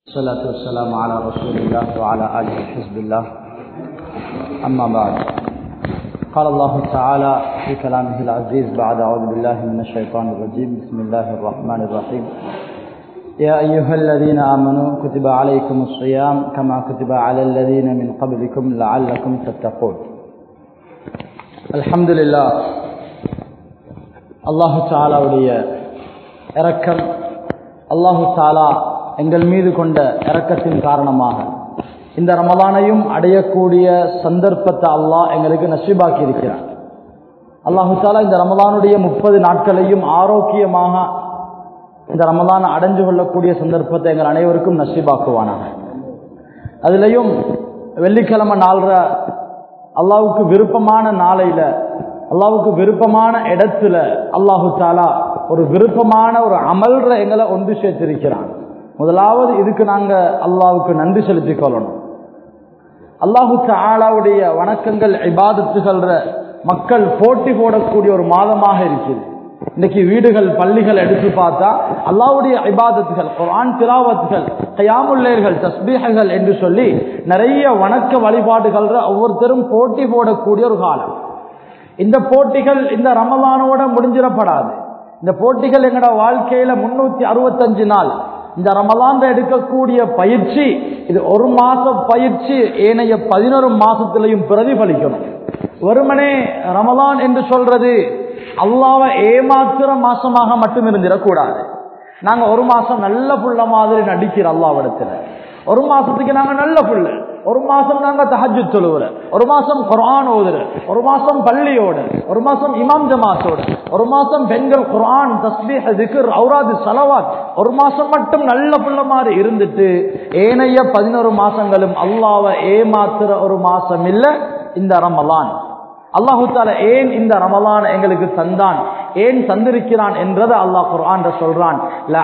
والصلاة والسلام على رسول الله وعلى آله حزب الله أما بعد قال الله تعالى في كلامه العزيز بعد أعوذ بالله من الشيطان الرجيم بسم الله الرحمن الرحيم يا أيها الذين آمنوا كتب عليكم الصيام كما كتب على الذين من قبلكم لعلكم تتقون الحمد لله அல்லாஹு தாலாவுடைய இரக்கம் அல்லாஹு தாலா எங்கள் மீது கொண்ட இரக்கத்தின் காரணமாக இந்த ரமலானையும் அடையக்கூடிய சந்தர்ப்பத்தை அல்லாஹ் எங்களுக்கு நசிபாக்கி இருக்கிறார் அல்லாஹு தாலா இந்த ரமலானுடைய முப்பது நாட்களையும் ஆரோக்கியமாக இந்த ரமலானை அடைஞ்சு கொள்ளக்கூடிய சந்தர்ப்பத்தை எங்கள் அனைவருக்கும் நசிபாக்குவானாக அதுலேயும் வெள்ளிக்கிழமை நாள்ற அல்லாவுக்கு விருப்பமான நாளையில அல்லாவுக்கு விருப்பமான இடத்துல அல்லாஹு தாலா ஒரு விருப்பமான ஒரு அமல்ற எங்களை ஒன்று சேர்த்திருக்கிறான் முதலாவது இதுக்கு நாங்க அல்லாவுக்கு நன்றி செலுத்திக் கொள்ளணும் அல்லாஹு தாலாவுடைய வணக்கங்கள் இபாதத்துகள்ற மக்கள் போட்டி போடக்கூடிய ஒரு மாதமாக இருக்குது இன்னைக்கு வீடுகள் பள்ளிகள் எடுத்து பார்த்தா அல்லாவுடைய இபாதத்துகள் குரான் திராவத்துகள் கயாமுல்லேர்கள் தஸ்பீகங்கள் என்று சொல்லி நிறைய வணக்க வழிபாடுகள் ஒவ்வொருத்தரும் போட்டி போடக்கூடிய ஒரு காலம் இந்த போட்டிகள் இந்த ரமலானோட முடிஞ்சிடப்படாது இந்த போட்டிகள் எங்களோட வாழ்க்கையில முன்னூத்தி அறுபத்தஞ்சு நாள் இந்த ரமலான் எடுக்கக்கூடிய பயிற்சி இது ஒரு மாச பயிற்சி ஏனைய பதினொரு மாசத்திலையும் பிரதிபலிக்கணும் வெறுமனே ரமலான் என்று சொல்றது அல்லாவை ஏமாத்துற மாசமாக மட்டும் இருந்திடக்கூடாது நாங்க ஒரு மாசம் நல்ல புள்ள மாதிரி நடிக்கிறோம் அல்லாவிடத்துல ஒரு மாசத்துக்கு நாங்க நல்ல புள்ள ஒரு மாசம் நாங்க தஹஜு தொழுவுற ஒரு மாசம் குரான் ஓதுற ஒரு மாசம் பள்ளியோட ஒரு மாசம் இமாம் ஜமாத்தோட ஒரு மாசம் பெண்கள் குரான் தஸ்பீஹ் திக்ர் ஔராது சலவாத் ஒரு மாசம் மட்டும் நல்ல புள்ள மாதிரி இருந்துட்டு ஏனைய பதினோரு மாசங்களும் அல்லாவை ஏமாத்துற ஒரு மாசம் இல்ல இந்த ரமலான் அல்லாஹு தால ஏன் இந்த ரமலான் எங்களுக்கு தந்தான் ஏன் தந்திருக்கிறான் என்றதை அல்லாஹ் குர்ஆன் சொல்றான்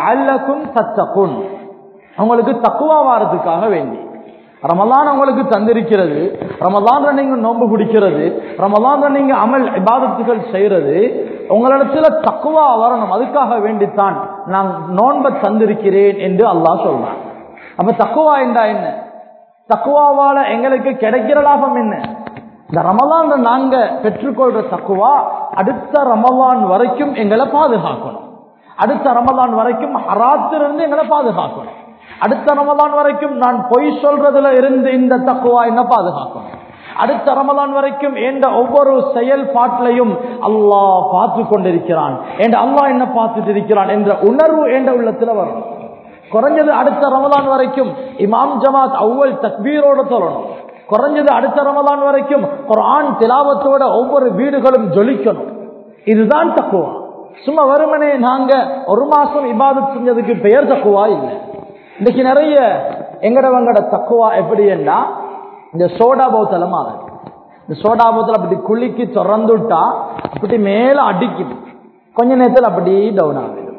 தத்தகுன் அவங்களுக்கு தக்குவா வாரத்துக்காக வேண்டி ரமலான் உங்களுக்கு தந்திருக்கிறது ரமலான் நீங்க நோன்பு பிடிக்கிறது ரமலான் நீங்க அமல் இபாதத்துகள் செய்யறது உங்களிடத்துல தக்குவா வரணும் அதுக்காக வேண்டித்தான் நான் நோன்பை தந்திருக்கிறேன் என்று அல்லாஹ் சொல்றான் அப்ப தக்குவா என்றா என்ன தக்குவாவால எங்களுக்கு கிடைக்கிற லாபம் என்ன இந்த ரமலான் நாங்க பெற்றுக்கொள்ற தக்குவா அடுத்த ரமலான் வரைக்கும் எங்களை பாதுகாக்கணும் அடுத்த ரமலான் வரைக்கும் ஹராத்திலிருந்து எங்களை பாதுகாக்கணும் அடுத்த ரமலான் வரைக்கும் நான் பொய் சொல்றதுல இருந்து இந்த தக்குவா என்ன பாதுகாக்கணும் அடுத்த ரமலான் வரைக்கும் என்ற ஒவ்வொரு செயல்பாட்டிலையும் அல்லாஹ் பார்த்து கொண்டிருக்கிறான் என்ற அல்லாஹ் என்ன பார்த்துட்டு இருக்கிறான் என்ற உணர்வு என்ற உள்ளத்துல வரும் குறைஞ்சது அடுத்த ரமலான் வரைக்கும் இமாம் ஜமாத் அவ்வள் தக்பீரோட சொல்லணும் குறைஞ்சது அடுத்த ரமலான் வரைக்கும் குரான் திலாவத்தோட ஒவ்வொரு வீடுகளும் ஜொலிக்கணும் இதுதான் தக்குவா சும்மா வருமனே நாங்க ஒரு மாசம் இபாதத் செஞ்சதுக்கு பெயர் தக்குவா இல்லை இன்னைக்கு நிறைய எங்கடவங்கட தக்குவா எப்படின்னா இந்த சோடா போத்தல மாதிரி இந்த சோடா போத்தல் அப்படி குளிக்கு திறந்துட்டா அப்படி மேல அடிக்கும் கொஞ்ச நேரத்தில் அப்படி டவுன் ஆகிடும்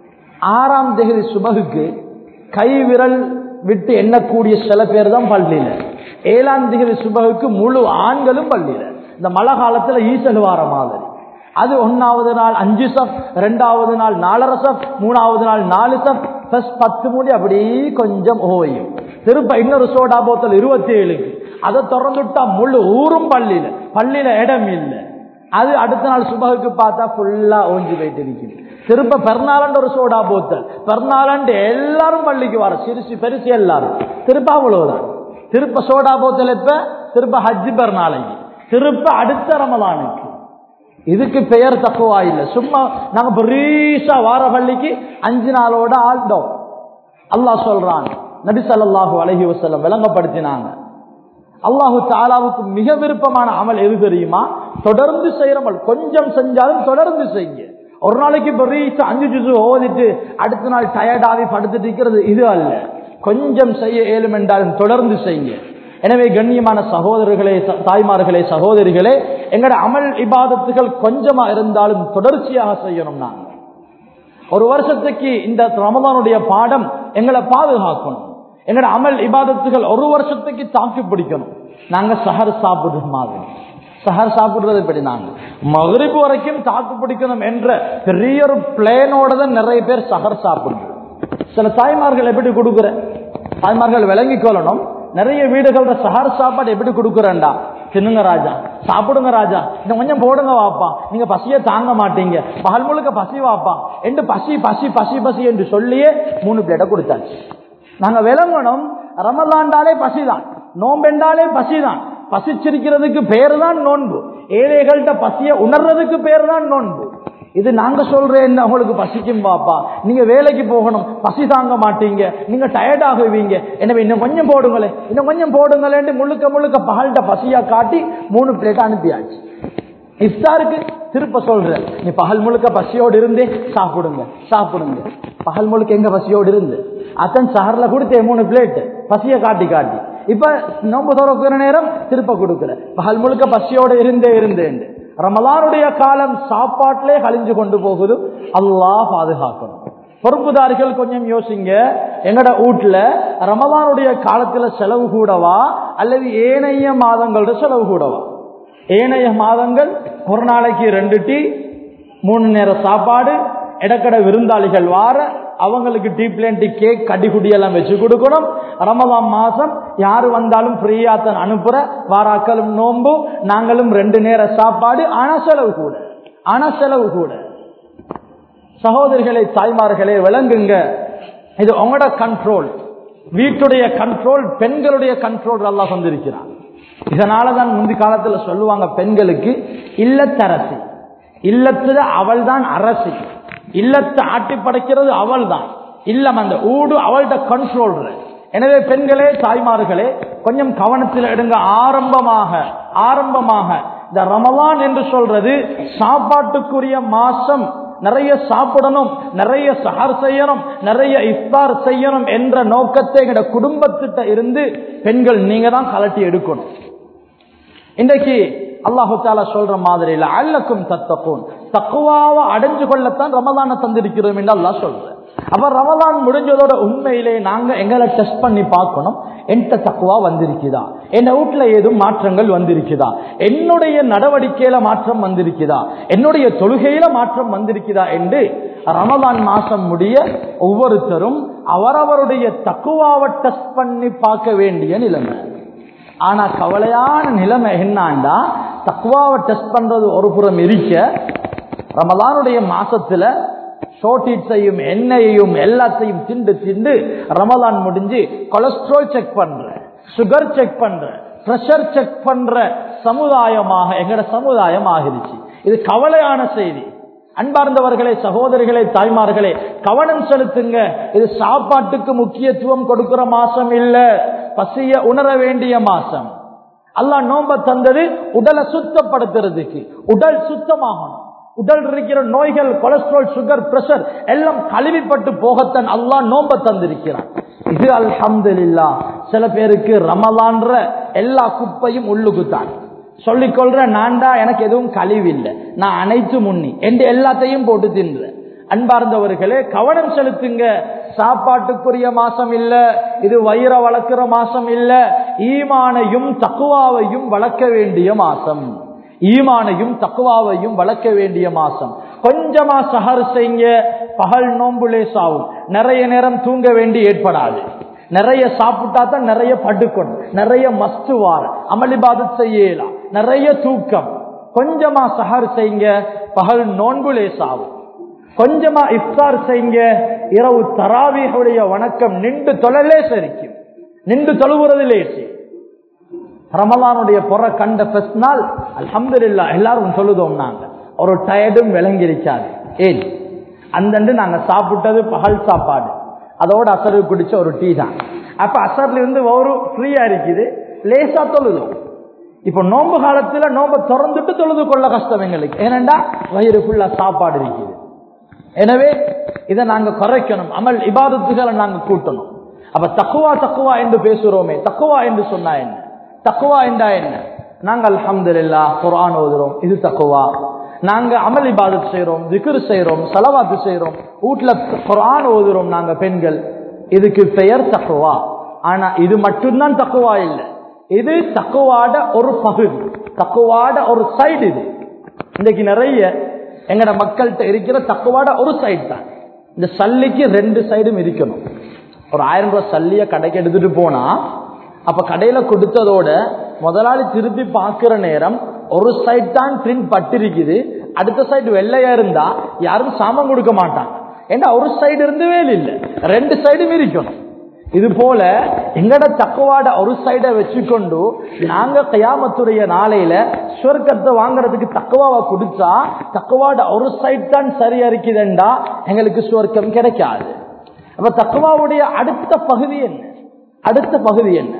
ஆறாம் தேதி சுபகுக்கு கை விரல் விட்டு எண்ணக்கூடிய சில பேர் தான் பள்ளியில ஏழாம் தேதி சுபகுக்கு முழு ஆண்களும் பள்ளியில இந்த மழை காலத்துல ஈசல் வார மாதிரி அது ஒன்னாவது நாள் அஞ்சு சப் ரெண்டாவது நாள் நாலரை சப் மூணாவது நாள் நாலு சப் பிளஸ் பத்து மூடி அப்படி கொஞ்சம் ஓயும் திருப்ப இன்னொரு சோடா போத்தல் இருபத்தி ஏழுக்கு அதை திறந்துட்டா முழு ஊரும் பள்ளியில பள்ளியில இடம் இல்லை அது அடுத்த நாள் சுபகுக்கு பார்த்தா ஃபுல்லா ஓஞ்சி போயிட்டு இருக்குது திருப்ப பெருநாளண்டு ஒரு சோடா போத்தல் பெருநாளண்டு எல்லாரும் பள்ளிக்கு வர சிறுசி பெருசு எல்லாரும் திருப்ப அவ்வளவுதான் திருப்ப சோடா போத்தல் இப்ப திருப்ப ஹஜ்ஜி பெருநாளைக்கு திருப்ப அடுத்த ரமலானுக்கு இதுக்கு பெயர் தக்குவா இல்லை சும்மா நாங்க பெரியசா வார பள்ளிக்கு அஞ்சு நாளோட ஆழ்ந்தோம் அல்லாஹ் சொல்றான் நபி சல்லாஹூ அலஹி வசல்லம் விளங்கப்படுத்தினாங்க அல்லாஹு தாலாவுக்கு மிக விருப்பமான அமல் எது தெரியுமா தொடர்ந்து செய்யறமல் கொஞ்சம் செஞ்சாலும் தொடர்ந்து செய்யுங்க ஒரு நாளைக்கு பெரிய அஞ்சு ஜூசு ஓதிட்டு அடுத்த நாள் டயர்டாகி படுத்துட்டு இருக்கிறது இது அல்ல கொஞ்சம் செய்ய இயலும் என்றாலும் தொடர்ந்து செய்யுங்க எனவே கண்ணியமான சகோதரர்களே தாய்மார்களே சகோதரிகளே எங்கட அமல் இபாதத்துகள் கொஞ்சமா இருந்தாலும் தொடர்ச்சியாக செய்யணும் நாங்க ஒரு வருஷத்துக்கு இந்த ரமதானுடைய பாடம் எங்களை பாதுகாக்கணும் எங்கட அமல் இபாதத்துகள் ஒரு வருஷத்துக்கு தாக்கி பிடிக்கணும் நாங்க சஹர் சாப்பிடுற மாதிரி சஹர் சாப்பிடுறது எப்படி நாங்க மகரிப்பு வரைக்கும் தாக்கு பிடிக்கணும் என்ற பெரிய ஒரு பிளேனோட தான் நிறைய பேர் சஹர் சாப்பிடுறது சில தாய்மார்கள் எப்படி கொடுக்குற தாய்மார்கள் விளங்கிக் கொள்ளணும் நிறைய வீடுகள சஹர் சாப்பாடு எப்படி கொடுக்குறேன்டா தின்னுங்க ராஜா சாப்பிடுங்க ராஜா இன்னும் கொஞ்சம் போடுங்க வாப்பா நீங்க பசிய தாங்க மாட்டீங்க பகல் முழுக்க பசி வாப்பா என்று பசி பசி பசி பசி என்று சொல்லியே மூணு பிளேட்டை கொடுத்தாச்சு நாங்க விளங்கணும் ரமலாண்டாலே பசிதான் நோம்பெண்டாலே பசிதான் பசிச்சிருக்கிறதுக்கு பேர் தான் நோன்பு ஏழைகள்கிட்ட பசிய உணர்றதுக்கு பேர் தான் நோன்பு இது நாங்க சொல்றேன் உங்களுக்கு பசிக்கும் பாப்பா நீங்க வேலைக்கு போகணும் பசி தாங்க மாட்டீங்க நீங்க டயர்ட் ஆகுவீங்க எனவே இன்னும் கொஞ்சம் போடுங்களே இன்னும் கொஞ்சம் போடுங்களேன்னு முழுக்க முழுக்க பகல்கிட்ட பசியா காட்டி மூணு பிளேட் அனுப்பியாச்சு இஃப்தாருக்கு திருப்ப சொல்ற நீ பகல் முழுக்க பசியோடு இருந்தே சாப்பிடுங்க சாப்பிடுங்க பகல் முழுக்க எங்க பசியோடு இருந்து அத்தன் சஹர்ல கொடுத்தே மூணு பிளேட் பசிய காட்டி காட்டி இப்ப நோம்பு திறக்கிற நேரம் திருப்ப கொடுக்குற பகல் முழுக்க பசியோடு இருந்தே இருந்தேன் ரமலானுடைய காலம் சாப்பாட்டிலே கழிஞ்சு கொண்டு போகுது அல்லாஹ் பாதுகாக்கணும் பொறுப்புதாரிகள் கொஞ்சம் யோசிங்க எங்கட வீட்டுல ரமலானுடைய காலத்துல செலவு கூடவா அல்லது ஏனைய மாதங்களோட செலவு கூடவா ஏனைய மாதங்கள் ஒரு நாளைக்கு ரெண்டு டீ மூணு நேரம் சாப்பாடு இடக்கடை விருந்தாளிகள் வார அவங்களுக்கு டீ பிளேண்டி கேக் கடிகுடி எல்லாம் வச்சு கொடுக்கணும் ரமதான் மாசம் யாரு வந்தாலும் ஃப்ரீயா தான் அனுப்புற வாராக்களும் நோம்பு நாங்களும் ரெண்டு நேர சாப்பாடு ஆனா செலவு கூட ஆனா செலவு கூட சகோதரிகளை தாய்மார்களே விளங்குங்க இது உங்களோட கண்ட்ரோல் வீட்டுடைய கண்ட்ரோல் பெண்களுடைய கண்ட்ரோல் எல்லாம் வந்திருக்கிறான் இதனாலதான் முந்தி காலத்துல சொல்லுவாங்க பெண்களுக்கு இல்லத்தரசி இல்லத்துல அவள் தான் அரசி இல்லத்தை ஆட்டி படைக்கிறது அவள் தான் இல்லம் அந்த ஊடு அவள்கிட்ட கண்ட்ரோல் எனவே பெண்களே தாய்மார்களே கொஞ்சம் கவனத்தில் எடுங்க ஆரம்பமாக ஆரம்பமாக இந்த ரமலான் என்று சொல்றது சாப்பாட்டுக்குரிய மாசம் நிறைய சாப்பிடணும் நிறைய சஹர் செய்யணும் நிறைய இஃப்தார் செய்யணும் என்ற நோக்கத்தை எங்க குடும்பத்திட்ட இருந்து பெண்கள் நீங்க தான் கலட்டி எடுக்கணும் இன்றைக்கு அல்லாஹு தாலா சொல்ற மாதிரி இல்ல அல்லக்கும் தத்தக்கும் தக்குவாவை அடைஞ்சு கொள்ளத்தான் ரமலான தந்திருக்கிறோம் என்று அல்லாஹ் சொல்ற அப்ப ரமலான் முடிஞ்சதோட உண்மையிலே நாங்க எங்களை டெஸ்ட் பண்ணி பார்க்கணும் என்கிட்ட தக்குவா வந்திருக்குதா என் வீட்டுல ஏதும் மாற்றங்கள் வந்திருக்குதா என்னுடைய நடவடிக்கையில மாற்றம் வந்திருக்குதா என்னுடைய தொழுகையில மாற்றம் வந்திருக்குதா என்று ரமலான் மாசம் முடிய ஒவ்வொருத்தரும் அவரவருடைய தக்குவாவை டெஸ்ட் பண்ணி பார்க்க வேண்டிய நிலைமை ஆனா கவலையான நிலைமை என்னாண்டா தக்குவாவை டெஸ்ட் பண்றது ஒரு புறம் இருக்க ரமலானுடைய மாசத்துல ஷோட்டீட்ஸையும் எண்ணெயையும் எல்லாத்தையும் திண்டு திண்டு ரமலான் முடிஞ்சு கொலஸ்ட்ரால் செக் பண்ற சுகர் செக் பண்ற பிரஷர் செக் பண்ற சமுதாயமாக எங்கட சமுதாயம் ஆகிருச்சு இது கவலையான செய்தி அன்பார்ந்தவர்களே சகோதரிகளே தாய்மார்களே கவனம் செலுத்துங்க இது சாப்பாட்டுக்கு முக்கியத்துவம் கொடுக்கிற மாசம் இல்ல பசிய உணர வேண்டிய மாசம் அல்லாஹ் நோம்ப தந்தது உடலை சுத்தப்படுத்துறதுக்கு உடல் சுத்தமாகணும் உடல் இருக்கிற நோய்கள் கொலஸ்ட்ரால் சுகர் பிரஷர் எல்லாம் கழுவிப்பட்டு போகத்தான் அல்லாஹ் நோம்ப தந்திருக்கிறான் இது அல்ஹம்துலில்லா சில பேருக்கு ரமலான்ற எல்லா குப்பையும் உள்ளுக்குத்தான் சொல்லிக்கொள்ற நான்டா எனக்கு எதுவும் கழிவில்லை நான் அனைத்து முன்னி என்று எல்லாத்தையும் போட்டு தின்றேன் அன்பார்ந்தவர்களே கவனம் செலுத்துங்க சாப்பாட்டுக்குரிய மாசம் இல்ல இது வயிற வளர்க்கிற மாசம் இல்ல ஈமானையும் தக்குவாவையும் வளர்க்க வேண்டிய மாசம் ஈமானையும் தக்குவாவையும் வளர்க்க வேண்டிய மாசம் கொஞ்சமா சஹர் செய்ய பகல் நோம்புலே சாவும் நிறைய நேரம் தூங்க வேண்டி ஏற்படாது நிறைய சாப்பிட்டா தான் நிறைய படுக்கணும் நிறைய மஸ்து வார அமளிபாதத் செய்யலாம் நிறைய தூக்கம் கொஞ்சமா சஹர் செய்யுங்க பகல் நோன்புலே சாவும் கொஞ்சமா இஃப்தார் செய்யுங்க இரவு தராவியுடைய வணக்கம் நின்று தொழலே சரிக்கும் நின்று தொழுகிறது லேசி ரமலானுடைய புற கண்ட ஃபர்ஸ்ட் நாள் அல்ஹம்துலில்லா எல்லாரும் சொல்லுதோம் நாங்க ஒரு டயர்டும் விளங்கிருக்காது ஏன் அந்தண்டு நாங்க சாப்பிட்டது பகல் சாப்பாடு அதோட அசரு குடிச்ச ஒரு டீ தான் அப்ப அசர்ல இருந்து ஒரு ஃப்ரீயா இருக்குது லேசா தொழுதும் இப்ப நோன்பு காலத்துல நோம்ப திறந்துட்டு தொழுது கொள்ள கஷ்டம் எங்களுக்கு ஏனண்டா வயிறு ஃபுல்லா சாப்பாடு இருக்குது எனவே இதை நாங்க குறைக்கணும் அமல் இபாதத்துகளை நாங்க கூட்டணும் அப்ப தக்குவா தக்குவா என்று பேசுறோமே தக்குவா என்று சொன்னா என்ன தக்குவா என்றா என்ன நாங்க அல்ஹம்துலில்லா குர்ஆன் ஓதுறோம் இது தக்குவா நாங்க அமல் இபாதத் செய்யறோம் திக்ர் செய்யறோம் சலவாத்து செய்யறோம் வீட்டுல குர்ஆன் ஓதுறோம் நாங்க பெண்கள் இதுக்கு பெயர் தக்குவா ஆனா இது மட்டும்தான் தக்குவா இல்லை இது தக்குவாட ஒரு பகுதி தக்குவாட ஒரு சைடு இது இன்னைக்கு நிறைய எங்கட மக்கள்கிட்ட இருக்கிற தக்குவாட ஒரு சைடு தான் இந்த சல்லிக்கு ரெண்டு சைடும் இருக்கணும் ஒரு ஆயிரம் ரூபாய் சல்லிய கடைக்கு எடுத்துட்டு போனா அப்ப கடையில கொடுத்ததோட முதலாளி திருப்பி பார்க்கிற நேரம் ஒரு சைடு தான் பிரிண்ட் பட்டிருக்குது அடுத்த சைடு வெள்ளையா இருந்தா யாரும் சாமான் கொடுக்க மாட்டாங்க ஏன்னா ஒரு சைடு இருந்து வேலை இல்லை ரெண்டு சைடும் இருக்கணும் இது போல எங்கட தக்குவாட ஒரு சைட வச்சுக்கொண்டு நாங்க கயாமத்துடைய நாளையில சுவர்க்கத்தை வாங்குறதுக்கு தக்குவாவை கொடுத்தா தக்குவாட ஒரு சைடு தான் சரியா இருக்குதுண்டா எங்களுக்கு சுவர்க்கம் கிடைக்காது அப்ப தக்குவாவுடைய அடுத்த பகுதி என்ன அடுத்த பகுதி என்ன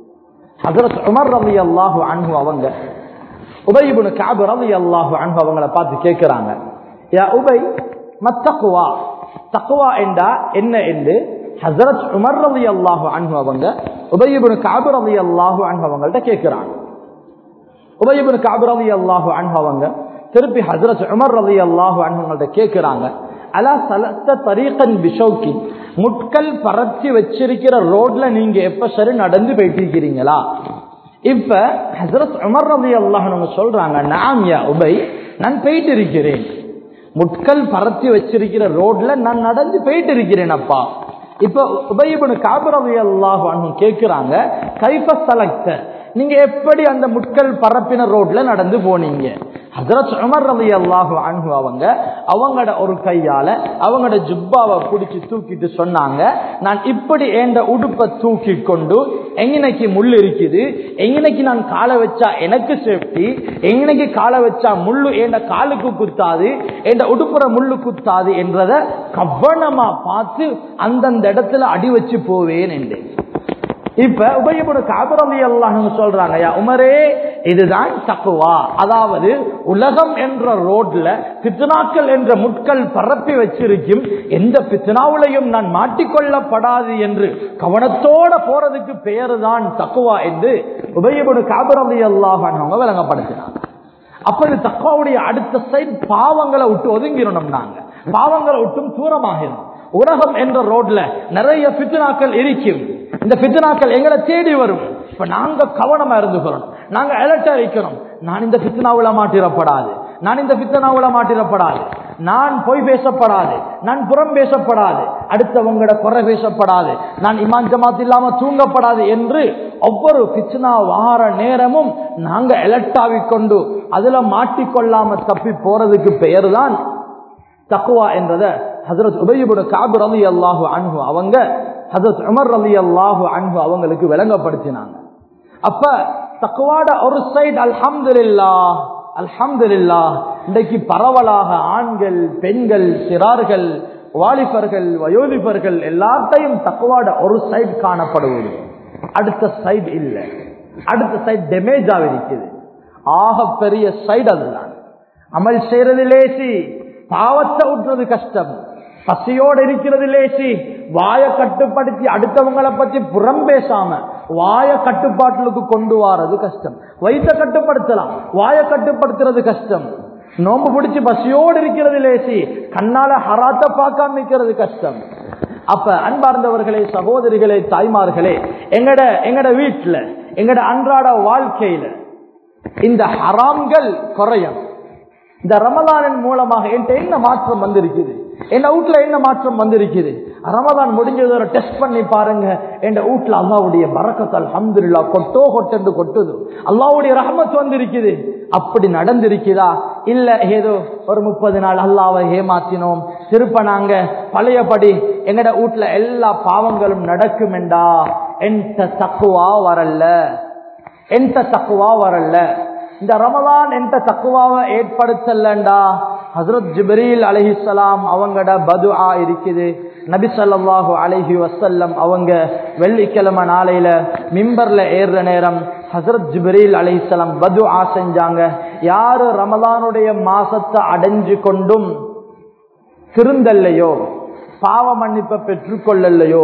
ஹசரத் உமர் ரவி அல்லாஹு அன்பு அவங்க உபயிபுனு காபு ரவி அல்லாஹு அன்பு அவங்கள பார்த்து கேட்கிறாங்க யா உபை மத்தக்குவா தக்குவா என்றா என்ன என்று ஹசரத் உமர் ரவி அல்லாஹு அன்பு அவங்க உபயிபுனு காபு ரவி அல்லாஹு அன்பு அவங்கள்ட்ட கேட்கிறாங்க உபயிபுனு காபு ரவி அல்லாஹு அன்பு அவங்க திருப்பி ஹசரத் உமர் ரவி அல்லாஹு அன்புங்கள்ட்ட கேட்கிறாங்க அலா சலத்த தரீகன் பிஷோக்கி முட்கள் பறச்சு வச்சிருக்கிற ரோட்ல நீங்க எப்ப சரி நடந்து போயிட்டு இருக்கிறீங்களா இப்ப ஹசரத் உமர் ரவி அல்லாஹ் சொல்றாங்க நாம் யா உபை நான் போயிட்டு இருக்கிறேன் முட்கள் பறத்தி வச்சிருக்கிற ரோட்ல நான் நடந்து போயிட்டு இருக்கிறேன் அப்பா இப்ப உபயபனு காபரவி அல்லாஹ் கேட்கிறாங்க கைஃப சலக்த நீங்க எப்படி அந்த முட்கள் பரப்பின ரோட்ல நடந்து போனீங்க ஹசரத் உமர் ரவி அல்லாஹு அன்பு அவங்க அவங்களோட ஒரு கையால அவங்களோட ஜுப்பாவை பிடிச்சி தூக்கிட்டு சொன்னாங்க நான் இப்படி ஏண்ட உடுப்பை தூக்கி கொண்டு எங்கனைக்கு முள் இருக்குது எங்கனைக்கு நான் காலை வச்சா எனக்கு சேஃப்டி எங்கனைக்கு காலை வச்சா முள்ளு ஏண்ட காலுக்கு குத்தாது என்ற உடுப்புற முள்ளு குத்தாது என்றத கவனமா பார்த்து அந்தந்த இடத்துல அடி வச்சு போவேன் என்றேன் இப்ப உபயபுட காபரலி அல்லாஹ் சொல்றாங்க யா உமரே இதுதான் தக்குவா அதாவது உலகம் என்ற ரோட்ல பித்னாக்கள் என்ற முட்கள் பரப்பி வச்சிருக்கும் எந்த பித்னாவிலையும் நான் மாட்டிக்கொள்ளப்படாது என்று கவனத்தோட போறதுக்கு பெயர் தான் தக்குவா என்று உபயபுடு காபரலி அல்லாஹ் அவங்க விளங்கப்படுத்தினாங்க அப்படி தக்குவாவுடைய அடுத்த சைடு பாவங்களை விட்டு ஒதுங்கிடணும் நாங்க பாவங்களை விட்டும் தூரமாகிடும் உலகம் என்ற ரோட்ல நிறைய பித்னாக்கள் இருக்கும் இந்த பித்னாக்கள் எங்களை தேடி வரும் இப்ப நாங்க கவனமா இருந்துக்கிறோம் நாங்க அலர்ட்டா இருக்கணும் நான் இந்த பித்னாவுல மாட்டிடப்படாது நான் இந்த பித்தனாவுல மாட்டிடப்படாது நான் பொய் பேசப்படாது நான் புறம் பேசப்படாது அடுத்தவங்களோட குறை பேசப்படாது நான் இமான் ஜமாத் இல்லாம தூங்கப்படாது என்று ஒவ்வொரு பிச்சனா வார நேரமும் நாங்க எலக்டாவிக் கொண்டு அதுல மாட்டிக்கொள்ளாம தப்பி போறதுக்கு பெயர் தான் தக்குவா என்றத ஹசரத் உபயபுட காபு ரலி அல்லாஹு அன்பு அவங்க ஹசரத் உமர் ரலி அல்லாஹு அன்பு அவங்களுக்கு விளங்கப்படுத்தினாங்க அப்ப தக்குவாட ஒரு சைடு அல்ஹம்துலில்லா அல்ஹம்துலில்லா இன்றைக்கு பரவலாக ஆண்கள் பெண்கள் சிறார்கள் வாலிபர்கள் வயோதிபர்கள் எல்லாத்தையும் தக்குவாட ஒரு சைடு காணப்படுவது அடுத்த சைடு இல்லை அடுத்த சைடு டேமேஜ் ஆகிருக்குது ஆக பெரிய சைடு அதுதான் அமல் செய்யறது லேசி பாவத்தை விட்டுறது கஷ்டம் பசியோடு இருக்கிறது லேசி வாய கட்டுப்படுத்தி அடுத்தவங்களை பத்தி புறம் பேசாம வாய கட்டுப்பாட்டுக்கு கொண்டு வாரது கஷ்டம் வயிற்ற கட்டுப்படுத்தலாம் வாய கட்டுப்படுத்துறது கஷ்டம் நோம்பு பிடிச்சு பசியோடு இருக்கிறது லேசி கண்ணால ஹராத்த பார்க்காம இருக்கிறது கஷ்டம் அப்ப அன்பார்ந்தவர்களே சகோதரிகளே தாய்மார்களே எங்கட எங்கட வீட்டுல எங்கட அன்றாட வாழ்க்கையில இந்த ஹராம்கள் குறையும் இந்த ரமலானின் மூலமாக என்கிட்ட என்ன மாற்றம் வந்திருக்குது என் வீட்டுல என்ன மாற்றம் வந்திருக்குது ரமலான் முடிஞ்சது ஒரு டெஸ்ட் பண்ணி பாருங்க என் வீட்டுல அல்லாவுடைய பறக்கத்தால் அஹமதுல்லா கொட்டோ கொட்டென்று கொட்டுது அல்லாவுடைய ரஹமத் வந்திருக்குது அப்படி நடந்திருக்குதா இல்ல ஏதோ ஒரு முப்பது நாள் அல்லாவை ஏமாத்தினோம் திருப்ப நாங்க பழையபடி எங்கட வீட்டுல எல்லா பாவங்களும் நடக்கும் என்றா எந்த தக்குவா வரல எந்த தக்குவா வரல இந்த ரமலான் எந்த தக்குவாவை ஏற்படுத்தலண்டா ஹசரத் ஜிப்ரீல் அலஹிசலாம் அவங்கட பதுஆ இருக்குது நபி ஸல்லல்லாஹு அலைஹி வஸல்லம் அவங்க வெள்ளிக்கிழமை நாளையில மிம்பர்ல ஏறுற நேரம் ஹசரத் ஜிப்ரீல் அலைஹிஸ்ஸலாம் பதுஆ செஞ்சாங்க யாரு ரமலானுடைய மாசத்தை அடைஞ்சு கொண்டும் திருந்தல்லையோ பாவ மன்னிப்பை பெற்றுக்கொள்ளலையோ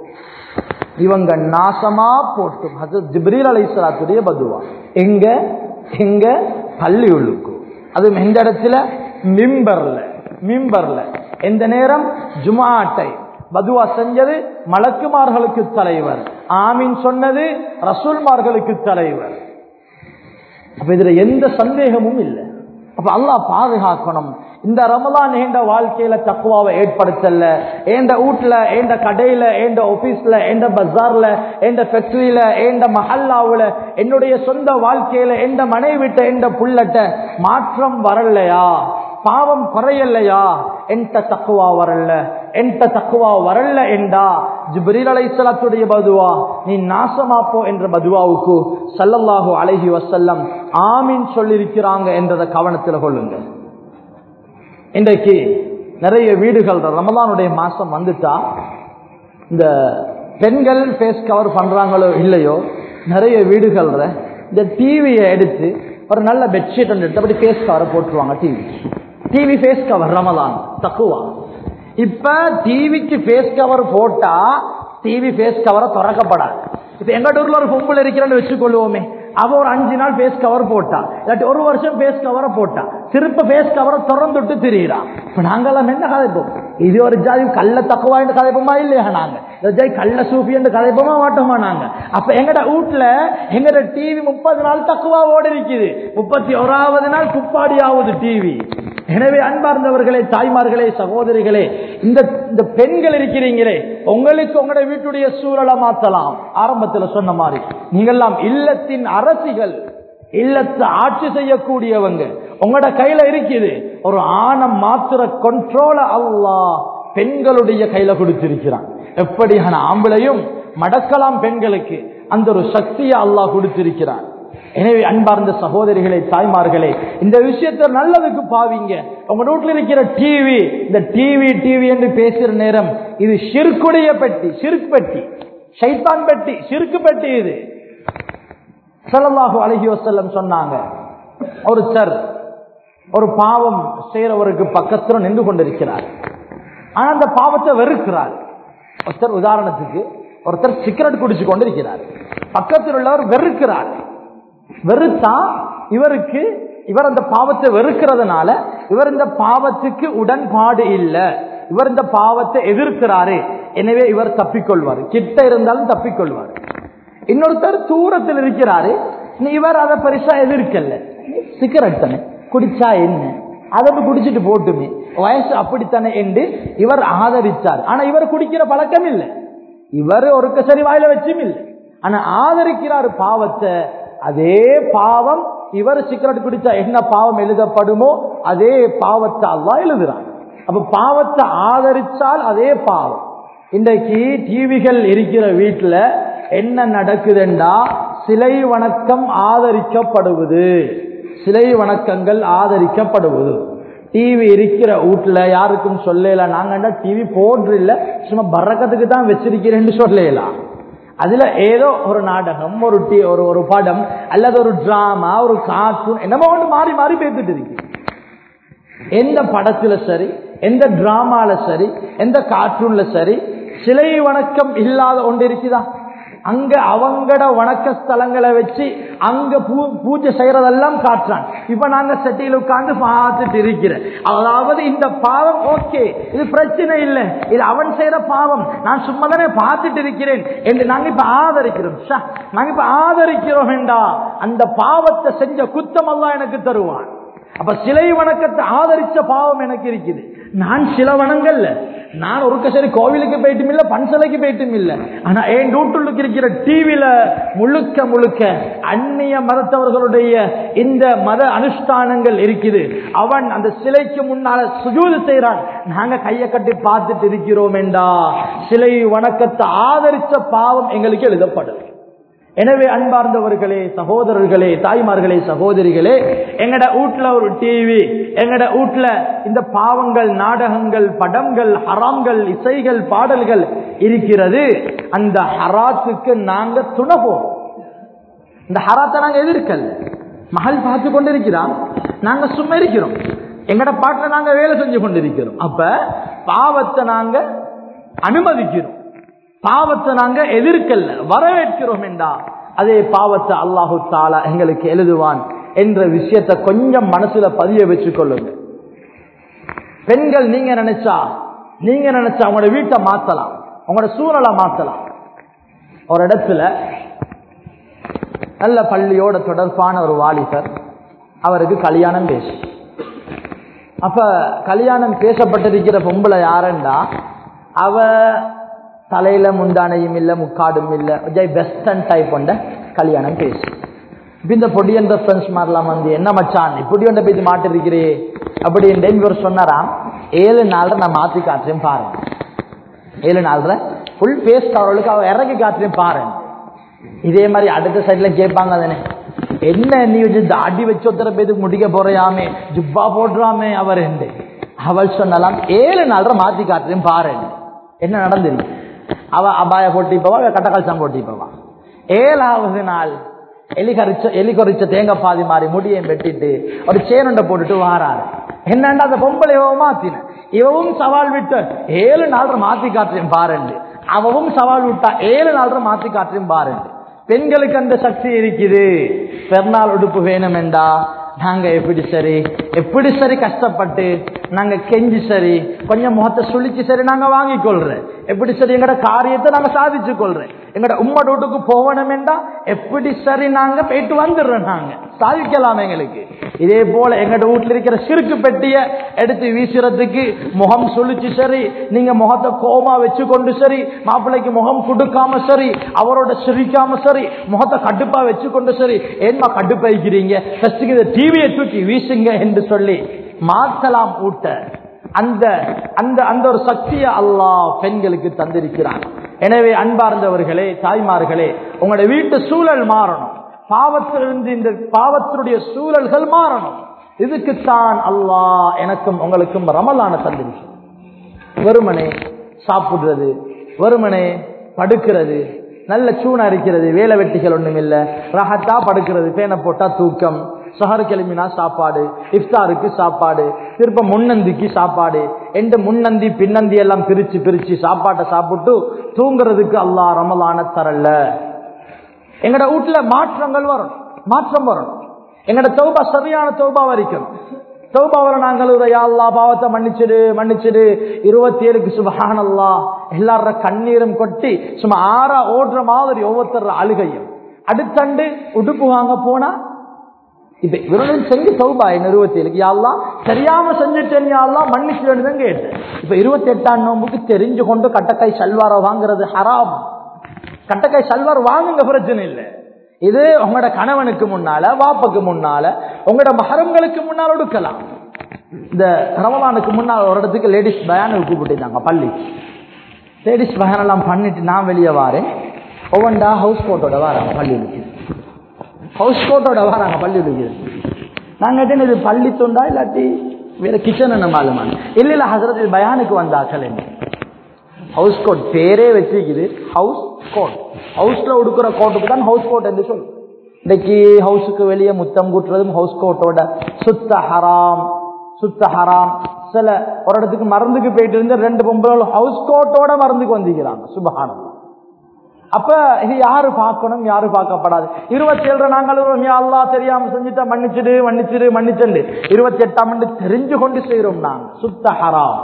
இவங்க நாசமா போட்டும் ஹசரத் ஜிப்ரீல் அலைஹிஸ்ஸலாத்துடைய பதுவா எங்க எங்க பள்ளி உள்ளுக்கு அதுவும் எந்த இடத்துல மிம்பர்ல மிம்பர்ல எந்த நேரம் ஜுமாட்டை பதுவா செஞ்சது மலக்குமார்களுக்கு தலைவர் ஆமீன் சொன்னது ரசூல்மார்களுக்கு தலைவர் அப்ப இதுல எந்த சந்தேகமும் இல்லை அப்ப அல்லாஹ் பாதுகாக்கணும் இந்த ரமலான் ஏண்ட வாழ்க்கையில தக்குவாவை ஏற்படுத்தல ஏண்ட வீட்டுல ஏண்ட கடையில ஏண்ட ஆபீஸ்ல ஏண்ட பஜார்ல ஏண்ட ஃபேக்டரியில ஏண்ட மஹல்லாவுல என்னுடைய சொந்த வாழ்க்கையில எந்த மனைவிட்ட எந்த புள்ளட்ட மாற்றம் வரலையா பாவம் குறையலையா என்ட தக்குவா வரல என்ட தக்குவா வரல என்றா ஜிப்ரீல் அலைஹிஸ்ஸலாத்துடைய பதுவா நீ நாசமாப்போ என்ற பதுவாவுக்கு ஸல்லல்லாஹு அலைஹி வஸல்லம் ஆமீன் சொல்லியிருக்கிறாங்க என்றதை கவனத்தில் கொள்ளுங்க இன்றைக்கு நிறைய வீடுகள் ரமலானுடைய மாசம் வந்துட்டா இந்த பெண்கள் ஃபேஸ் கவர் பண்றாங்களோ இல்லையோ நிறைய வீடுகள்ல இந்த டிவியை எடுத்து ஒரு நல்ல பெட்ஷீட் எடுத்து அப்படி ஃபேஸ் கவரை போட்டுருவாங்க TV TV face cover Ramadan தக்குவா இப்ப டிவிக்கு ஃபேஸ் கவர் போட்டா டிவி ஃபேஸ் கவரை திறக்கப்படாது இப்ப எங்க ஊர்ல ஒரு பொம்புல இருக்கிறேன்னு வச்சுக்கொள்வோமே அவ ஒரு அஞ்சு நாள் ஃபேஸ் கவர் போட்டா இல்லாட்டி ஒரு வருஷம் ஃபேஸ் கவரை போட்டா திருப்ப ஃபேஸ் கவரை திறந்துட்டு திரியிறான் இப்ப நாங்கெல்லாம் என்ன கதைப்போம் இது ஒரு ஜாதி கள்ள தக்குவா என்று கதைப்போமா இல்லையா நாங்க இந்த ஜாதி கள்ள சூஃபி என்று கதைப்போமா மாட்டோமா நாங்க அப்ப எங்கட வீட்டுல எங்கட டிவி முப்பது நாள் தக்குவாவோடு இருக்குது முப்பத்தி ஓராவது நாள் குப்பாடி ஆகுது டிவி எனவே அன்பார்ந்தவர்களே தாய்மார்களே சகோதரிகளே இந்த இந்த பெண்கள் இருக்கிறீங்களே உங்களுக்கு உங்களோட வீட்டுடைய சூழலை மாத்தலாம் ஆரம்பத்தில் சொன்ன மாதிரி நீங்கெல்லாம் இல்லத்தின் அரசிகள் இல்லத்தை ஆட்சி செய்யக்கூடியவங்க உங்களோட கையில இருக்குது ஒரு ஆணம் மாத்திர கண்ட்ரோல அல்லா பெண்களுடைய கையில கொடுத்திருக்கிறான் எப்படியான ஆம்பளையும் மடக்கலாம் பெண்களுக்கு அந்த ஒரு சக்தியை அல்லாஹ் கொடுத்திருக்கிறான் எனவே அன்பார்ந்த சகோதரிகளே தாய்மார்களே இந்த விஷயத்தை நல்லதுக்கு பாவிங்க உங்க வீட்டுல இருக்கிற டிவி இந்த டிவி டிவி என்று பேசுற நேரம் இது சிறுக்குடைய பெட்டி சிறுக்கு பெட்டி சைத்தான் பெட்டி சிறுக்கு பெட்டி இது சல்லல்லாஹு அலஹி வசல்லம் சொன்னாங்க ஒரு சர் ஒரு பாவம் செய்யறவருக்கு பக்கத்துல நின்று கொண்டிருக்கிறார் ஆனா அந்த பாவத்தை வெறுக்கிறார் ஒருத்தர் உதாரணத்துக்கு ஒருத்தர் சிகரெட் குடிச்சு கொண்டிருக்கிறார் பக்கத்தில் உள்ளவர் வெறுக்கிறார் வெறுத்தா இவருக்கு இவர் அந்த பாவத்தை வெறுக்கிறதுனால இவர் இந்த பாவத்துக்கு உடன்பாடு இல்லை இவர் இந்த பாவத்தை எதிர்க்கிறாரு எனவே இவர் தப்பிக்கொள்வார் கிட்ட இருந்தாலும் தப்பிக்கொள்வார் இன்னொருத்தர் தூரத்தில் இருக்கிறாரு இவர் அதை பெருசா எதிர்க்கல சிகரெட் தானே குடிச்சா என்ன அதை குடிச்சிட்டு போட்டுமே வயசு அப்படித்தானே என்று இவர் ஆதரித்தார் ஆனா இவர் குடிக்கிற பழக்கம் இல்லை இவர் ஒரு சரி வாயில வச்சும் இல்லை ஆனா ஆதரிக்கிறார் பாவத்தை அதே பாவம் இவர் சிகரெட் குடிச்சா என்ன பாவம் எழுதப்படுமோ அதே பாவத்தை அல்லா எழுதுறான் அப்ப பாவத்தை ஆதரிச்சால் அதே பாவம் இன்றைக்கு டிவிகள் இருக்கிற வீட்டுல என்ன நடக்குதுண்டா சிலை வணக்கம் ஆதரிக்கப்படுவது சிலை வணக்கங்கள் ஆதரிக்கப்படுவது டிவி இருக்கிற வீட்டுல யாருக்கும் சொல்லல நாங்க டிவி போன்று இல்ல சும்மா பறக்கத்துக்கு தான் வச்சிருக்கிறேன்னு சொல்லலாம் அதுல ஏதோ ஒரு நாடகம் ஒரு டி ஒரு ஒரு படம் அல்லது ஒரு டிராமா ஒரு கார்ட்டூன் என்னமோ ஒன்று மாறி மாறி பேசிட்டு இருக்கு எந்த படத்துல சரி எந்த டிராமால சரி எந்த கார்ட்டூன்ல சரி சிலை வணக்கம் இல்லாத ஒன்று இருக்குதா அங்க அவங்கட வணக்க ஸ்தலங்களை வச்சு அங்க பூஜை செய்யறதெல்லாம் காட்டுறான் இப்ப நாங்க செட்டியில் உட்கார்ந்து பார்த்துட்டு இருக்கிறேன் அதாவது இந்த பாவம் ஓகே இது பிரச்சனை இல்லை இது அவன் செய்யற பாவம் நான் சும்மா தானே பார்த்துட்டு இருக்கிறேன் என்று நாங்க இப்ப ஆதரிக்கிறோம் நாங்க இப்ப ஆதரிக்கிறோம் வேண்டா அந்த பாவத்தை செஞ்ச குத்தம் எல்லாம் எனக்கு தருவான் அப்ப சிலை வணக்கத்தை ஆதரிச்ச பாவம் எனக்கு இருக்குது நான் சில வணங்கல்ல நான் ஒரு சரி கோவிலுக்கு போயிட்டும் இல்ல பன்சலைக்கு போயிட்டும் இல்ல ஆனா என் டூட்டுள்ளுக்கு இருக்கிற டிவில முழுக்க முழுக்க அந்நிய மதத்தவர்களுடைய இந்த மத அனுஷ்டானங்கள் இருக்குது அவன் அந்த சிலைக்கு முன்னால சுஜூது செய்யறான் நாங்க கையை கட்டி பார்த்துட்டு இருக்கிறோம் என்றா சிலை வணக்கத்தை ஆதரிச்ச பாவம் எங்களுக்கு எழுதப்படும் எனவே அன்பார்ந்தவர்களே சகோதரர்களே தாய்மார்களே சகோதரிகளே எங்கட வீட்டுல ஒரு டிவி எங்கட வீட்டுல இந்த பாவங்கள் நாடகங்கள் படங்கள் ஹராம்கள் இசைகள் பாடல்கள் இருக்கிறது அந்த ஹராத்துக்கு நாங்க துணவோம் இந்த ஹராத்தை நாங்க எதிர்க்கல மகள் பார்த்து கொண்டிருக்கிறான் நாங்க சும்மா இருக்கிறோம் எங்கட பாட்டில் நாங்க வேலை செஞ்சு கொண்டிருக்கிறோம் அப்ப பாவத்தை நாங்க அனுமதிக்கிறோம் பாவத்தை நாங்க எதிர்க்கல்ல வரவேற்கிறோம் என்றா அதே பாவத்தை அல்லாஹு தாலா எங்களுக்கு எழுதுவான் என்ற விஷயத்தை கொஞ்சம் மனசுல பதிய வச்சுக் கொள்ளுங்க பெண்கள் நீங்க நினைச்சா நீங்க நினைச்சா உங்களோட வீட்டை மாத்தலாம் உங்களோட சூழலை மாத்தலாம் ஒரு இடத்துல நல்ல பள்ளியோட தொடர்பான ஒரு வாலிபர் அவருக்கு கல்யாணம் பேசி அப்ப கல்யாணம் பேசப்பட்டிருக்கிற பொம்பளை யாருண்டா அவ தலையில முந்தானையும் இல்ல முக்காடும் இல்ல ஜெய் வெஸ்டர்ன் டைப் கொண்ட கல்யாணம் பேசு இப்ப இந்த பொடியன்ற ஃப்ரெண்ட்ஸ் மாதிரிலாம் வந்து என்ன மச்சான் இப்படி ஒன்றை பேசி மாட்டிருக்கிறே அப்படி இவர் சொன்னாராம் ஏழு நாள்ல நான் மாத்தி காட்டுறேன் பாருங்க ஏழு நாள்ல ஃபுல் பேஸ் கவர்களுக்கு அவ இறங்கி காட்டுறேன் பாருங்க இதே மாதிரி அடுத்த சைட்ல கேட்பாங்க தானே என்ன நீ வச்சு தாடி வச்சு ஒருத்தர பேருக்கு முடிக்க போறையாமே ஜுப்பா போடுறாமே அவர் என்று அவள் சொன்னலாம் ஏழு நாள்ல மாத்தி காட்டுறேன் பாரு என்ன நடந்திருக்கு அவ அபாய போட்டிப்பவா கட்டக்கால்சாம் போட்டிப்பவா ஏழாவது நாள் எலி கரிச்ச எலி கொறிச்ச தேங்காய் பாதி மாறி முடியையும் வெட்டிட்டு ஒரு சேனுண்ட போட்டுட்டு வாராரு என்னண்டா அந்த பொம்பளை இவன் மாத்தின இவவும் சவால் விட்டு ஏழு நாள் மாத்தி காட்டுறேன் பாருண்டு அவவும் சவால் விட்டா ஏழு நாள் மாத்தி காட்டுறேன் பாருண்டு பெண்களுக்கு அந்த சக்தி இருக்குது பெருநாள் உடுப்பு வேணுமெண்டா நாங்க எப்படி சரி எப்படி சரி கஷ்டப்பட்டு நாங்க கெஞ்சி சரி கொஞ்சம் முகத்தை சுழிச்சு சரி நாங்க வாங்கி கொள்றேன் எப்படி சரி எங்கட காரியத்தை நாங்க சாதிச்சு கொள்றேன் எங்கட உம்ம வீட்டுக்கு போகணுமெண்டா எப்படி சரி நாங்க போயிட்டு வந்துடுறோம் நாங்க சாதிக்கலாம் எங்களுக்கு இதே போல எங்கட வீட்டுல இருக்கிற சிறுக்கு பெட்டிய எடுத்து வீசுறதுக்கு முகம் சுழிச்சு சரி நீங்க முகத்தை கோமா வச்சு கொண்டு சரி மாப்பிள்ளைக்கு முகம் கொடுக்காம சரி அவரோட சிரிக்காம சரி முகத்தை கடுப்பா வச்சு கொண்டு சரி ஏன்மா கடுப்பாய்க்கிறீங்க ஃபர்ஸ்ட் இந்த டிவியை தூக்கி வீசுங்க என்று சொல்லி மாத்தலாம் ஊட்ட அந்த அந்த அந்த ஒரு சக்தியை அல்லாஹ் பெண்களுக்கு தந்திருக்கிறான் எனவே அன்பார்ந்தவர்களே தாய்மார்களே உங்களுடைய வீட்டு சூழல் மாறணும் பாவத்திலிருந்து இந்த பாவத்தினுடைய சூழல்கள் மாறணும் இதுக்குத்தான் அல்லாஹ் எனக்கும் உங்களுக்கும் ரமலான தந்திருக்கிறான் வெறுமனே சாப்பிடுறது வெறுமனே படுக்கிறது நல்ல சூனா இருக்கிறது வேலை வெட்டிகள் ஒண்ணும் இல்ல ரகத்தா படுக்கிறது பேனை போட்டா தூக்கம் சஹர் கிளம்பினா சாப்பாடு இஃப்தாருக்கு சாப்பாடு திருப்ப முன்னந்திக்கு சாப்பாடு எந்த முன்னந்தி பின்னந்தி எல்லாம் பிரிச்சு பிரிச்சு சாப்பாட்டை சாப்பிட்டு தூங்குறதுக்கு அல்லாஹ் ரமலான தரல எங்கட வீட்டுல மாற்றங்கள் வரும் மாற்றம் வரும் எங்கட தௌபா சரியான தௌபா வரைக்கும் தௌபா வர நாங்கள் அல்லா பாவத்தை மன்னிச்சிடு மன்னிச்சிடு இருபத்தி ஏழுக்கு சுபஹான் அல்லா எல்லார கண்ணீரும் கொட்டி சும்மா ஆறா ஓடுற மாதிரி ஒவ்வொருத்தர் அழுகையும் அடுத்தண்டு உடுப்பு வாங்க போனா இப்ப இவருடன் செஞ்சு சௌபா என்ன இருபத்தி ஏழுக்கு யாழ்லாம் தெரியாம செஞ்சுட்டேன் யாழ்லாம் மன்னிச்சு தான் கேட்டேன் இப்ப இருபத்தி எட்டாம் நோம்புக்கு தெரிஞ்சு கொண்டு கட்டக்காய் சல்வாரை வாங்குறது ஹராம் கட்டக்காய் சல்வார் வாங்குங்க பிரச்சனை இல்லை இது உங்களோட கணவனுக்கு முன்னால வாப்புக்கு முன்னால உங்களோட மகரங்களுக்கு முன்னால் ஒடுக்கலாம் இந்த ரமலானுக்கு முன்னால் ஒரு இடத்துக்கு லேடிஸ் பயானுக்கு கூப்பிட்டுருந்தாங்க பள்ளி லேடிஸ் பயான் எல்லாம் பண்ணிட்டு நான் வெளியே வாரேன் ஒவ்வொன்றா ஹவுஸ் கோட்டோட வராங்க பள்ளியிலுக்கு ஹவுஸ் கோட்டோட வராங்க பள்ளியிலுக்கு நாங்க இது பள்ளி தொண்டா இல்லாட்டி வேற கிச்சன் என்ன மாலுமான் இல்ல இல்ல ஹசரத் இது பயானுக்கு வந்தாக்கள் என்ன ஹவுஸ் கோட் பேரே வச்சிருக்குது ஹவுஸ் கோட் ஹவுஸ்ல உடுக்கிற கோட்டுக்கு தான் ஹவுஸ் கோட் என்று சொல்லு இன்னைக்கு ஹவுஸுக்கு வெளியே முத்தம் கூட்டுறதும் ஹவுஸ் கோட்டோட சுத்த ஹராம் சுத்த ஹராம் சில ஒரு இடத்துக்கு மருந்துக்கு போயிட்டு இருந்து ரெண்டு பொம்பளை ஹவுஸ் கோட்டோட மருந்துக்கு வந்திருக்கிறாங்க சுபகானம் அப்ப இது யாரு பார்க்கணும் யாரு பார்க்கப்படாது இருபத்தி ஏழு நாங்கள் அல்லா தெரியாம செஞ்சுட்டா மன்னிச்சிடு மன்னிச்சிடு மன்னிச்சண்டு இருபத்தி எட்டாம் ஆண்டு தெரிஞ்சு கொண்டு செய்யறோம் நாங்க சுத்த ஹராம்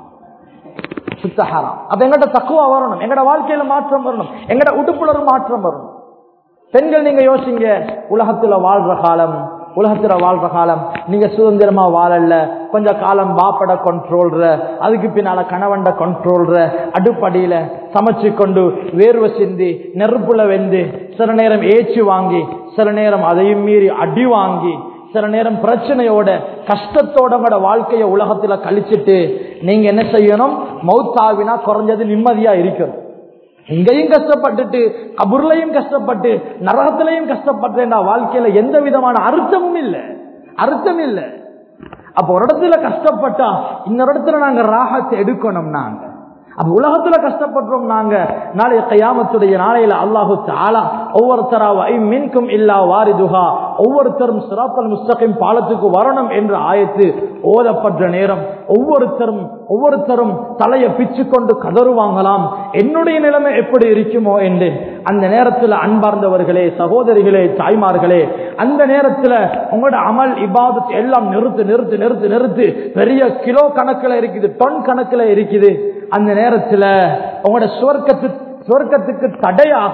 சுத்தஹாரம் அப்ப எங்கட தக்குவா வரணும் எங்கட வாழ்க்கையில மாற்றம் வரணும் எங்கட உடுப்புல ஒரு மாற்றம் வரணும் பெண்கள் நீங்க யோசிங்க உலகத்துல வாழ்ற காலம் உலகத்துல வாழ்ற காலம் நீங்க சுதந்திரமா வாழல கொஞ்ச காலம் பாப்பட கண்ட்ரோல்ற அதுக்கு பின்னால கணவண்ட கண்ட்ரோல்ற அடுப்படியில சமைச்சு கொண்டு வேர்வை சிந்தி நெருப்புல வெந்து சில நேரம் ஏச்சு வாங்கி சில நேரம் அதையும் மீறி அடி வாங்கி சில நேரம் பிரச்சனையோட கஷ்டத்தோட உங்களோட வாழ்க்கைய உலகத்துல கழிச்சிட்டு நீங்க என்ன செய்யணும் மௌத்தாவினா குறைஞ்சது நிம்மதியா இருக்கணும் இங்கேயும் கஷ்டப்பட்டுட்டு கபூர்லையும் கஷ்டப்பட்டு நரகத்திலையும் கஷ்டப்பட்டேன்னா வாழ்க்கையில எந்த விதமான அர்த்தமும் இல்லை அர்த்தம் இல்லை அப்ப ஒரு இடத்துல கஷ்டப்பட்டா இன்னொரு இடத்துல நாங்க ராகத்தை எடுக்கணும் நாங்க அப்ப உலகத்துல கஷ்டப்படுறோம் நாங்க நாளைய கையாமத்துடைய நாளையில அல்லாஹு தாலா ஒவ்வொருத்தரா மின்கும் இல்லா வாரிதுகா ஒவ்வொருத்தரும் சிராத்தல் முஸ்தகிம் பாலத்துக்கு வரணும் என்ற ஆயத்து ஓதப்பட்ட நேரம் ஒவ்வொருத்தரும் ஒவ்வொருத்தரும் தலையை பிச்சு கொண்டு கதறுவாங்களாம் என்னுடைய நிலைமை எப்படி இருக்குமோ என்று அந்த நேரத்தில் அன்பார்ந்தவர்களே சகோதரிகளே தாய்மார்களே அந்த நேரத்தில் உங்களோட அமல் இபாதத் எல்லாம் நிறுத்து நிறுத்து நிறுத்து நிறுத்து பெரிய கிலோ கணக்கில் இருக்குது டொன் கணக்கில் இருக்குது அந்த நேரத்தில் உங்களோட சுவர்க்கத்து சுவர்க்கத்துக்கு தடையாக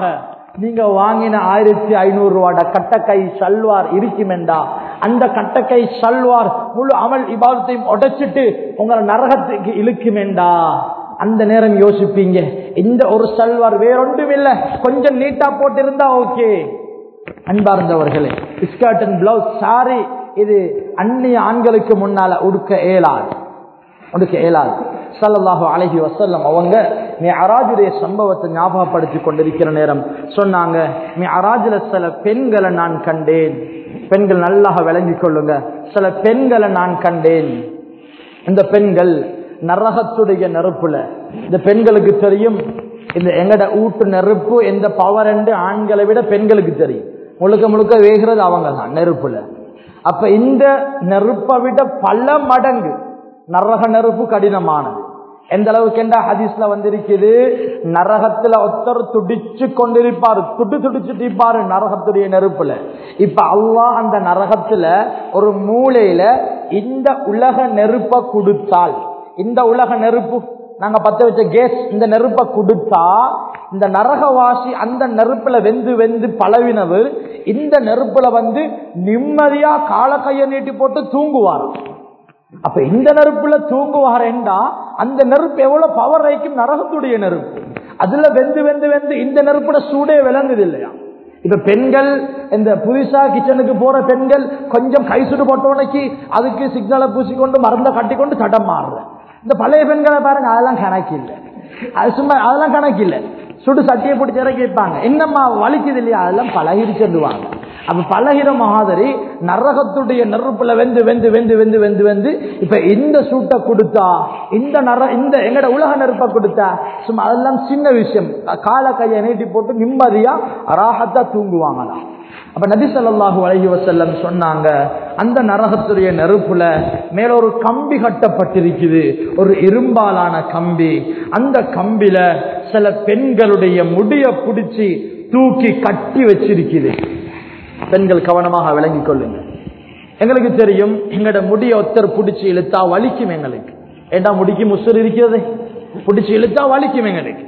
நீங்க வாங்கின ஆயிரத்தி ஐநூறு ரூபாட கட்டக்கை சல்வார் இருக்குமெண்டா அந்த கட்டக்கை சல்வார் முழு அமல் இபாதத்தையும் உடைச்சிட்டு உங்களை நரகத்துக்கு இழுக்குமெண்டா அந்த நேரம் யோசிப்பீங்க இந்த ஒரு சல்வார் வேறொன்றும் இல்ல கொஞ்சம் நீட்டா போட்டிருந்தா ஓகே அன்பார்ந்தவர்களே ஸ்கர்ட் அண்ட் பிளவுஸ் சாரி இது அந்நிய ஆண்களுக்கு முன்னால உடுக்க இயலாது உடுக்க இயலாது சல்லல்லாஹு அலைஹி வசல்லம் அவங்க நீ அராஜுடைய சம்பவத்தை ஞாபகப்படுத்தி கொண்டிருக்கிற நேரம் சொன்னாங்க நீ அராஜுல சில பெண்களை நான் கண்டேன் பெண்கள் நல்லாக விளங்கிக் கொள்ளுங்க சில பெண்களை நான் கண்டேன் இந்த பெண்கள் நரகத்துடைய நெருப்புல இந்த பெண்களுக்கு தெரியும் இந்த எங்கட ஊட்டு நெருப்பு எந்த பவர் என்று ஆண்களை விட பெண்களுக்கு தெரியும் முழுக்க முழுக்க வேகிறது அவங்க தான் நெருப்புல அப்ப இந்த நெருப்பை விட பல மடங்கு நரக நெருப்பு கடினமானது எந்த அளவுக்கு என்ற ஹதீஸ்ல வந்திருக்குது நரகத்துல ஒருத்தர் துடிச்சு கொண்டிருப்பாரு துடி துடிச்சுட்டு இருப்பாரு நரகத்துடைய நெருப்புல இப்ப அல்லாஹ் அந்த நரகத்துல ஒரு மூலையில இந்த உலக நெருப்பை கொடுத்தால் இந்த உலக நெருப்பு நாங்க பத்த வச்ச கேஸ் இந்த நெருப்பை கொடுத்தா இந்த நரகவாசி அந்த நெருப்புல வெந்து வெந்து பழவினவர் இந்த நெருப்புல வந்து நிம்மதியா கால கைய நீட்டி போட்டு தூங்குவார் அப்ப இந்த நெருப்புல தூங்குவார் என்றா அந்த நெருப்பு எவ்வளவு பவர் வைக்கும் நரகத்துடைய நெருப்பு அதுல வெந்து வெந்து வெந்து இந்த நெருப்புல சூடே விளங்குது இல்லையா இப்ப பெண்கள் இந்த புதுசா கிச்சனுக்கு போற பெண்கள் கொஞ்சம் கை சுடு போட்டவனைக்கு அதுக்கு சிக்னலை பூசிக்கொண்டு மருந்த கட்டிக்கொண்டு தடம் மாறுற இந்த பழைய பெண்களை பாருங்க அதெல்லாம் கணக்கு இல்லை அது சும்மா அதெல்லாம் கணக்கு இல்லை சுடு சட்டியை பிடிச்சி இறக்கி வைப்பாங்க என்னம்மா வலிக்குது இல்லையா அதெல்லாம் பழகிருச்சுடுவாங்க அப்ப பழகிற மாதிரி நரகத்துடைய நெருப்புல வெந்து வெந்து வெந்து வெந்து வெந்து வெந்து இப்ப இந்த சூட்டை கொடுத்தா இந்த நர இந்த எங்கட உலக நெருப்பை கொடுத்தா சும்மா அதெல்லாம் சின்ன விஷயம் கால கையை நீட்டி போட்டு நிம்மதியா ராகத்தா தூங்குவாங்களாம் அப்ப நபி ஸல்லல்லாஹு அலைஹி வஸல்லம் சொன்னாங்க அந்த நரகத்துடைய நெருப்புல மேல ஒரு கம்பி கட்டப்பட்டிருக்குது ஒரு இரும்பாலான கம்பி அந்த கம்பில சில பெண்களுடைய முடிய பிடிச்சி தூக்கி கட்டி வச்சிருக்குது பெண்கள் கவனமாக விளங்கிக் கொள்ளுங்க எங்களுக்கு தெரியும் எங்களோட முடிய ஒருத்தர் பிடிச்சி இழுத்தா வலிக்கும் எங்களுக்கு ஏண்டா முடிக்கு முசர் இருக்கிறது பிடிச்சி இழுத்தா வலிக்கும் எங்களுக்கு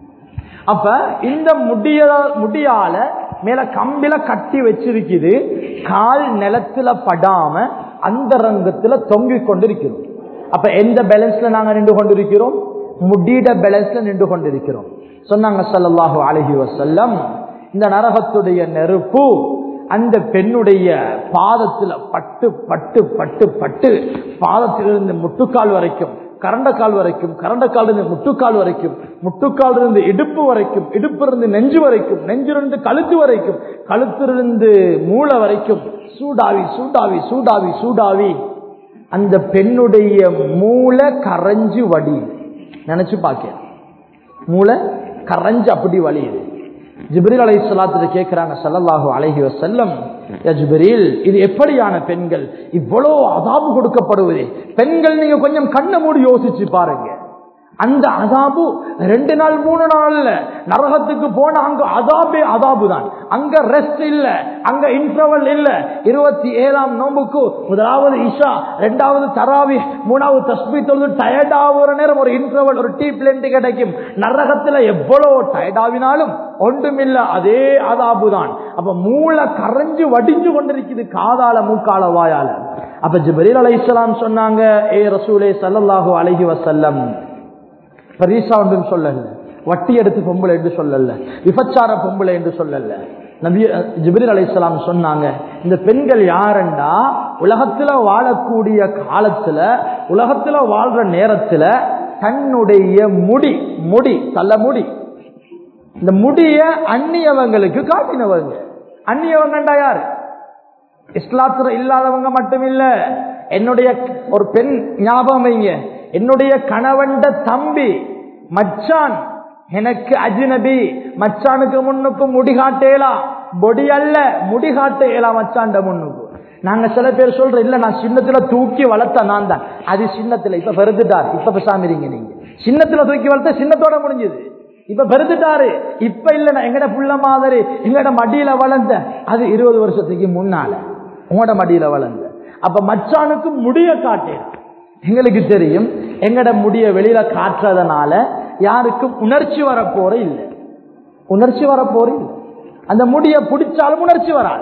அப்ப இந்த முடிய முடியால மேல கம்பில கட்டி வச்சிருக்குது கால் நிலத்துல படாம அந்த ரங்கத்துல தொங்கிக் கொண்டிருக்கிறோம் அப்ப எந்த பேலன்ஸ்ல நாங்க நின்று கொண்டிருக்கிறோம் முடியிட பேலன்ஸ்ல நின்று கொண்டிருக்கிறோம் சொன்னாங்க ஸல்லல்லாஹு அலைஹி வஸல்லம் இந்த நரகத்துடைய நெருப்பு அந்த பெண்ணுடைய பாதத்துல பட்டு பட்டு பட்டு பட்டு பாதத்திலிருந்து முட்டுக்கால் வரைக்கும் கரண்டக்கால் வரைக்கும் கரண்டக்கால் இருந்து முட்டுக்கால் வரைக்கும் முட்டுக்கால் இருந்து இடுப்பு வரைக்கும் இடுப்பு இருந்து நெஞ்சு வரைக்கும் நெஞ்சிலிருந்து கழுத்து வரைக்கும் கழுத்திலிருந்து மூளை வரைக்கும் சூடாவி சூடாவி சூடாவி சூடாவி அந்த பெண்ணுடைய மூளை கரைஞ்சு வடி நினைச்சு பார்க்க மூளை கரைஞ்சு அப்படி வலியுது ஜிப்ரீல் அலை சலாத்துல கேட்கிறாங்க சல்லல்லாஹு அலைஹி வசல்லம் ஜிப்ரீல் இது எப்படியான பெண்கள் இவ்வளோ அதாபு கொடுக்கப்படுவது பெண்கள் நீங்க கொஞ்சம் கண்ணை மூடி யோசிச்சு பாருங்க அந்த அதாபு ரெண்டு நாள் மூணு நாள்ல நரகத்துக்கு போன அங்க அதாபே அதாபு தான் அங்க ரெஸ்ட் இல்ல அங்க இன்டர்வல் இல்ல இருபத்தி ஏழாம் நோம்புக்கு முதலாவது இஷா ரெண்டாவது தராவி மூணாவது தஸ்மி தொழுது டயர்ட் ஆகுற நேரம் ஒரு இன்டர்வல் ஒரு டீ பிளேண்ட் கிடைக்கும் நரகத்துல எவ்வளவு டயர்ட் ஆவினாலும் ஒன்றுமில்ல அதே அதாபு தான் அப்ப மூளை கரைஞ்சு வடிஞ்சு கொண்டிருக்குது காதால மூக்கால வாயால அப்ப ஜிபரீல் அலை சொன்னாங்க ஏ ரசூலே சல்லல்லாஹு அலைஹி வசல்லம் பரீசா ஒன்றும் சொல்லல வட்டி எடுத்து பொம்பளை என்று சொல்லல விபச்சார பொம்பளை என்று சொல்லல நபி ஜிபிரில் அலைசலாம் சொன்னாங்க இந்த பெண்கள் யாருண்டா உலகத்துல வாழக்கூடிய காலத்துல உலகத்துல வாழ்ற நேரத்துல தன்னுடைய முடி முடி தலைமுடி இந்த முடிய அந்நியவங்களுக்கு காட்டினவங்க அந்நியவங்கண்டா யாரு இஸ்லாத்துல இல்லாதவங்க மட்டும் இல்ல என்னுடைய ஒரு பெண் ஞாபகம் வைங்க என்னுடைய கணவன்ட தம்பி மச்சான் எனக்கு அஜினபி மச்சானுக்கு முன்னுக்கு முடிகாட்டேலா பொடி அல்ல முடிகாட்டேலா மச்சான்ட முன்னுக்கு நாங்க சில பேர் சொல்றோம் இல்ல நான் சின்னத்துல தூக்கி வளர்த்த நான் தான் அது சின்னத்துல இப்ப பெருந்துட்டார் இப்ப பேசாமிரீங்க நீங்க சின்னத்துல தூக்கி வளர்த்த சின்னத்தோட முடிஞ்சது இப்ப பெருந்துட்டாரு இப்ப இல்ல நான் எங்கட புள்ள மாதிரி எங்கட மடியில வளர்ந்த அது இருபது வருஷத்துக்கு முன்னால உங்களோட மடியில வளர்ந்த அப்ப மச்சானுக்கு முடிய காட்டேன் எங்களுக்கு தெரியும் எங்கட முடிய வெளியில காட்டுறதுனால யாருக்கும் உணர்ச்சி வரப்போற இல்லை உணர்ச்சி வரப்போற இல்லை அந்த முடிய பிடிச்சாலும் உணர்ச்சி வராது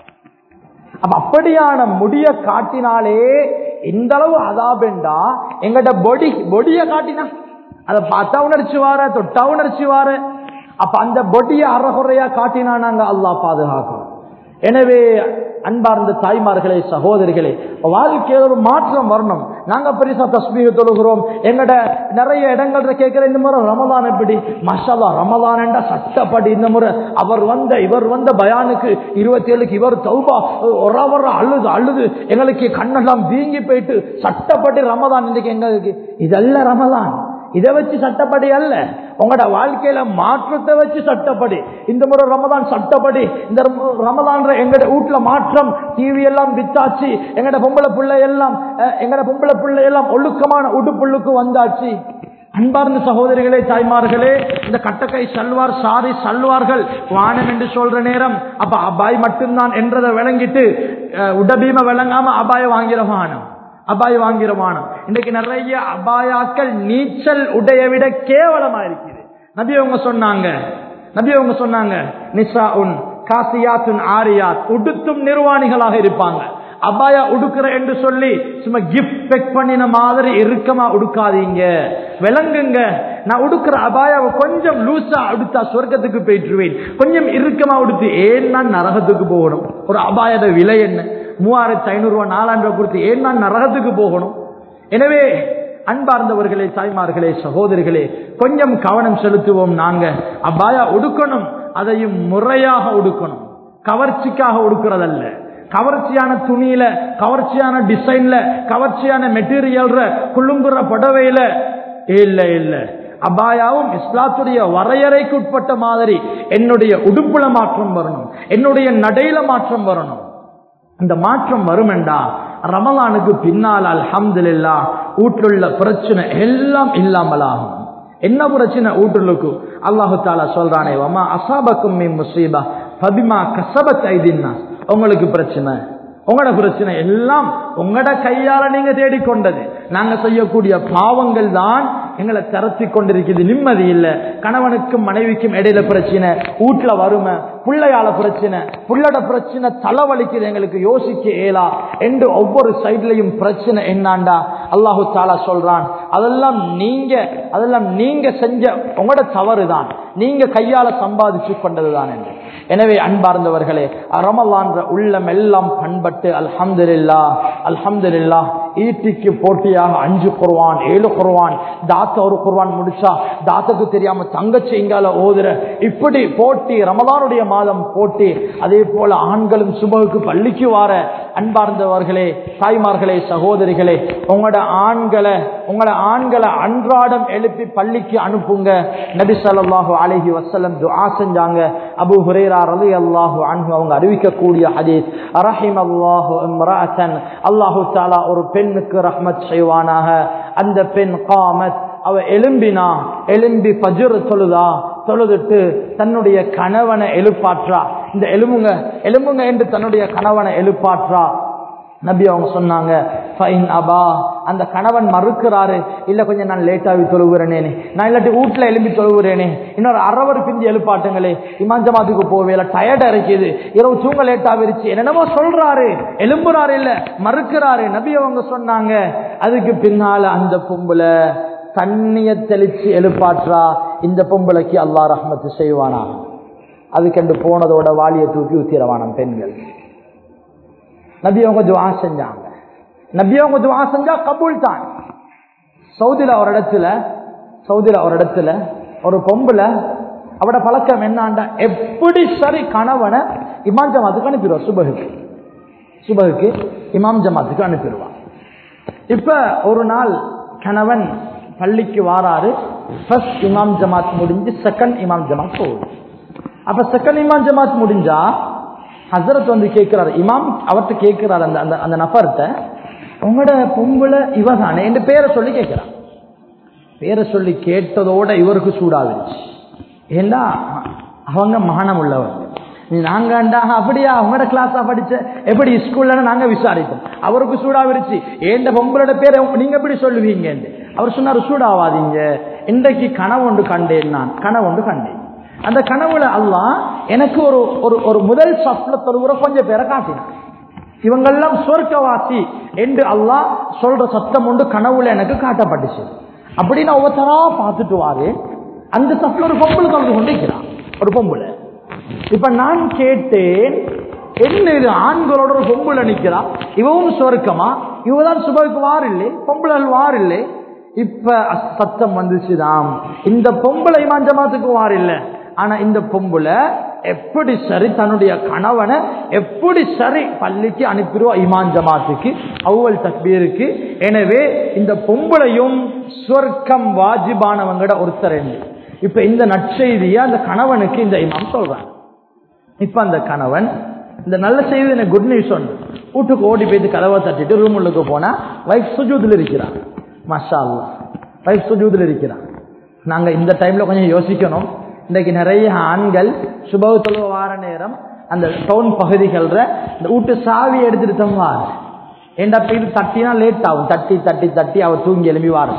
அப்ப அப்படியான முடிய காட்டினாலே எந்த அளவு அதாபெண்டா எங்கட பொடி பொடிய காட்டினா அதை பார்த்தா உணர்ச்சி வார தொட்டா உணர்ச்சி வார அப்ப அந்த பொடிய அறகுறையா காட்டினா நாங்க அல்லாஹ் பாதுகாக்கணும் எனவே அன்பார்ந்த தாய்மார்களே சகோதரிகளே வாழ்க்கையில் ஒரு மாற்றம் வரணும் நாங்க பெருசா தஸ்மீக தொழுகிறோம் எங்கட நிறைய இடங்கள்ல கேட்கிற இந்த முறை ரமதான் எப்படி மசாலா ரமதான் என்ற சட்டப்படி இந்த முறை அவர் வந்த இவர் வந்த பயானுக்கு இருபத்தி ஏழுக்கு இவர் தௌபா ஒரு அவர் அழுது அழுது எங்களுக்கு கண்ணெல்லாம் வீங்கி போயிட்டு சட்டப்படி ரமதான் இன்னைக்கு எங்களுக்கு இதல்ல ரமதான் இதை வச்சு சட்டப்படி அல்ல உங்களோட வாழ்க்கையில மாற்றத்தை வச்சு சட்டப்படி இந்த முறை ரமதான் சட்டப்படி இந்த ரமதான் எங்கட வீட்டுல மாற்றம் டிவி எல்லாம் வித்தாச்சு எங்கட பொம்பளை பிள்ளை எல்லாம் அஹ், எங்கட பொம்பளை பிள்ளை எல்லாம் ஒழுக்கமான உடுப்புள்ளுக்கு வந்தாச்சு அன்பார்ந்த சகோதரிகளே தாய்மார்களே இந்த கட்டக்கை சல்வார் சாரி சல்வார்கள் வானம் என்று சொல்ற நேரம் அப்ப அபாய் மட்டும்தான் என்றதை விளங்கிட்டு அஹ், உடபீம விளங்காம அபாய வாங்கிற வானம் அபாய வாங்கிற வானம் இன்னைக்கு நிறைய அபாயாக்கள் நீச்சல் உடைய விட கேவலமா இருக்குது நபி அவங்க சொன்னாங்க நபி அவங்க சொன்னாங்க நிசா உன் காசியாத்துன் ஆரியாத் உடுத்தும் நிர்வாணிகளாக இருப்பாங்க அபாயா உடுக்கிற என்று சொல்லி சும்மா கிஃப்ட் பெக் பண்ணின மாதிரி இறுக்கமா உடுக்காதீங்க விளங்குங்க நான் உடுக்கிற அபாயாவை கொஞ்சம் லூசா உடுத்தா சொர்க்கத்துக்கு போயிட்டுருவேன் கொஞ்சம் இறுக்கமா உடுத்து ஏன் நான் நரகத்துக்கு போகணும் ஒரு அபாயோட விலை என்ன மூவாயிரத்தி ஐநூறு ரூபாய் நாலாயிரம் ரூபாய் கொடுத்து ஏன் நான் நரகத்துக்கு போகணும் எனவே அன்பார்ந்தவர்களே தாய்மார்களே சகோதரிகளே கொஞ்சம் கவனம் செலுத்துவோம் நாங்க அபாயா உடுக்கணும் அதையும் முறையாக உடுக்கணும் கவர்ச்சிக்காக உடுக்கிறதல்ல கவர்ச்சியான துணியில கவர்ச்சியான டிசைன்ல கவர்ச்சியான மெட்டீரியல் குழுங்குற புடவையில இல்ல இல்ல அபாயாவும் இஸ்லாத்துடைய வரையறைக்கு உட்பட்ட மாதிரி என்னுடைய உடுப்புல மாற்றம் வரணும் என்னுடைய நடையில மாற்றம் வரணும் இந்த மாற்றம் வருமெண்டா ரமலானுக்கு பின்னால் அல்ஹம்துலில்லா வீட்டுள்ள பிரச்சனை எல்லாம் இல்லாமலாகும் என்ன பிரச்சனை வீட்டுக்கு அல்லாஹு தாலா சொல்றானே வமா அசாபக்கும் மீ முசீபா பபிமா கசபத் ஐதின்னா உங்களுக்கு பிரச்சனை உங்களோட பிரச்சனை எல்லாம் உங்களோட கையால நீங்க தேடிக்கொண்டது நாங்க செய்யக்கூடிய பாவங்கள் தான் எங்களை தரத்தி கொண்டிருக்கிறது நிம்மதி இல்ல கணவனுக்கும் மனைவிக்கும் இடையில பிரச்சனை வீட்டுல வறுமை பிள்ளையால பிரச்சனை புள்ளட பிரச்சனை தலைவலிக்குது எங்களுக்கு யோசிக்க இயலா என்று ஒவ்வொரு சைட்லயும் பிரச்சனை என்னாண்டா அல்லாஹு தாலா சொல்றான் அதெல்லாம் நீங்க அதெல்லாம் நீங்க செஞ்ச உங்களோட தவறு தான் நீங்க கையால சம்பாதிச்சு கொண்டதுதான் என்று எனவே அன்பார்ந்தவர்களே ரமலான்ற உள்ளம் எல்லாம் பண்பட்டு அல்ஹம்துலில்லா அல்ஹம்துலில்லா ஈட்டிக்கு போட்டியாக அஞ்சு குருவான் ஏழு குருவான் தாத்த ஒரு குருவான் முடிச்சா தாத்தக்கு தெரியாம தங்கச்சி இங்கால ஓதுற இப்படி போட்டி ரமலானுடைய மாதம் போட்டி அதே போல ஆண்களும் சுபகுக்கு பள்ளிக்கு வார அன்பார்ந்தவர்களே தாய்மார்களே சகோதரிகளே உங்களோட ஆண்களை உங்களோட ஆண்களை அன்றாடம் எழுப்பி பள்ளிக்கு அனுப்புங்க நபி ஸல்லல்லாஹு அலைஹி வஸல்லம் துஆ செஞ்சாங்க அபூ ஹுரைரா ரலியல்லாஹு அன்ஹு அவங்க அறிவிக்கக்கூடிய ஹதீஸ் ரஹிமல்லாஹு இம்ராஅத்தன் அல்லாஹு தஆலா ஒரு பெண்ணுக்கு ரஹ்மத் செய்வானாக அந்த பெண் காமத் அவ எலும்பினா எலும்பி பஜுர் தொழுதா தொழுதுட்டு தன்னுடைய கணவனை எழுப்பாற்றா இந்த எலும்புங்க எலும்புங்க என்று தன்னுடைய கணவனை எழுப்பாற்றா நபி அவங்க சொன்னாங்க ஃபைன் அபா அந்த கணவன் மறுக்கிறாரு இல்ல கொஞ்சம் நான் லேட்டாகி தொழுகிறேனே நான் இல்லாட்டி வீட்டுல எழும்பி தொழுகிறேனே இன்னொரு அரவர் பிந்தி எழுப்பாட்டுங்களே இமான் ஜமாத்துக்கு போவேல டயர்ட் இறக்கிது இரவு தூங்க லேட்டா விரிச்சு என்னென்னமோ சொல்றாரு எழும்புறாரு இல்ல மறுக்கிறாரு நபி அவங்க சொன்னாங்க அதுக்கு பின்னால அந்த பொம்புல தண்ணிய தெளிச்சு எழுப்பாற்றா இந்த பொம்பளைக்கு அல்லா ரஹ்மத்து செய்வானா அதுக்கண்டு போனதோட வாலியை தூக்கி ஊத்திரவானம் பெண்கள் நபி அவங்க துவா செஞ்சாங்க நபி அவங்க துவா செஞ்சா கபூல் தான் சவுதியில ஒரு இடத்துல சவுதியில ஒரு இடத்துல ஒரு பொம்புல அவட பழக்கம் என்னாண்டா எப்படி சரி கணவனை இமாம் ஜமாத்துக்கு அனுப்பிடுவா சுபகுக்கு சுபகுக்கு இமாம் ஜமாத்துக்கு அனுப்பிடுவான் இப்ப ஒரு நாள் கணவன் பள்ளிக்கு வாராரு ஃபர்ஸ்ட் இமாம் ஜமாத் முடிஞ்சு செகண்ட் இமாம் ஜமாத் போகுது அப்ப செகண்ட் இமாம் ஜமாத் முடிஞ்சா ஹசரத் வந்து கேட்கிறாரு இமாம் அவர்கிட்ட கேட்கிறாரு அந்த அந்த அந்த நபர்கிட்ட உங்களோட பொம்பளை இவ தானே என்று பேரை சொல்லி கேட்கிறான் பேரை சொல்லி கேட்டதோட இவருக்கு சூடாவிருச்சு ஏண்டா அவங்க மானம் உள்ளவர் நாங்கண்டா அப்படியா அவங்களோட கிளாஸா படிச்ச எப்படி ஸ்கூல்ல நாங்க விசாரிப்போம் அவருக்கு சூடாவிருச்சு ஏண்ட பொம்பளோட பேரை நீங்க எப்படி சொல்லுவீங்க அவர் சொன்னாரு சூடாவாதீங்க இன்றைக்கு கனவு ஒன்று கண்டேன் நான் கனவு ஒன்று கண்டேன் அந்த கனவுல அல்லாஹ் எனக்கு ஒரு ஒரு ஒரு முதல் சப்ல தொழுகிற கொஞ்சம் பேரை காட்டினான் இவங்கெல்லாம் சொர்க்கவாசி என்று அல்லாஹ் சொல்ற சத்தம் உண்டு கனவுல எனக்கு காட்டப்பட்டுச்சு அப்படி நான் ஒவ்வொருத்தரா பார்த்துட்டு வாரு அந்த சப்ல ஒரு பொம்பளை தொழுது கொண்டு இருக்கிறான் ஒரு பொம்பளை இப்ப நான் கேட்டேன் என்ன இது ஆண்களோட ஒரு பொம்பளை நிக்கிறா இவவும் சொர்க்கமா இவதான் சுபருக்கு வார் இல்லை பொம்பளைகள் வார் இல்லை இப்ப சத்தம் வந்துச்சுதாம் இந்த பொம்பளை இமான் ஜமாத்துக்கு வார் இல்லை ஆனா இந்த பொம்பளை எப்படி சரி தன்னுடைய கணவனை எப்படி சரி பள்ளிக்கு அனுப்பிடுவா இமான் ஜமாத்துக்கு அவ்வல் தக்பீருக்கு எனவே இந்த பொம்பளையும் சொர்க்கம் வாஜிபானவங்கட ஒருத்தர் என்று இப்ப இந்த நற்செய்தியை அந்த கணவனுக்கு இந்த இமாம் சொல்றாங்க இப்ப அந்த கணவன் இந்த நல்ல செய்தி எனக்கு குட் நியூஸ் ஒன்று வீட்டுக்கு ஓடி போயிட்டு கதவை தட்டிட்டு ரூம் உள்ளுக்கு போனா வைஃப் சுஜூதில் இருக்கிறான் மஷா அல்லா வைஃப் சுஜூதில் இருக்கிறான் நாங்க இந்த டைம்ல கொஞ்சம் யோசிக்கணும் இன்னைக்கு நிறைய ஆண்கள் சுபவ தொழுவ வார நேரம் அந்த டவுன் பகுதிகள்ல இந்த வீட்டு சாவி எடுத்துட்டு தான் வார ஏண்டா போய் தட்டினா லேட் ஆகும் தட்டி தட்டி தட்டி அவர் தூங்கி எழுப்பி வார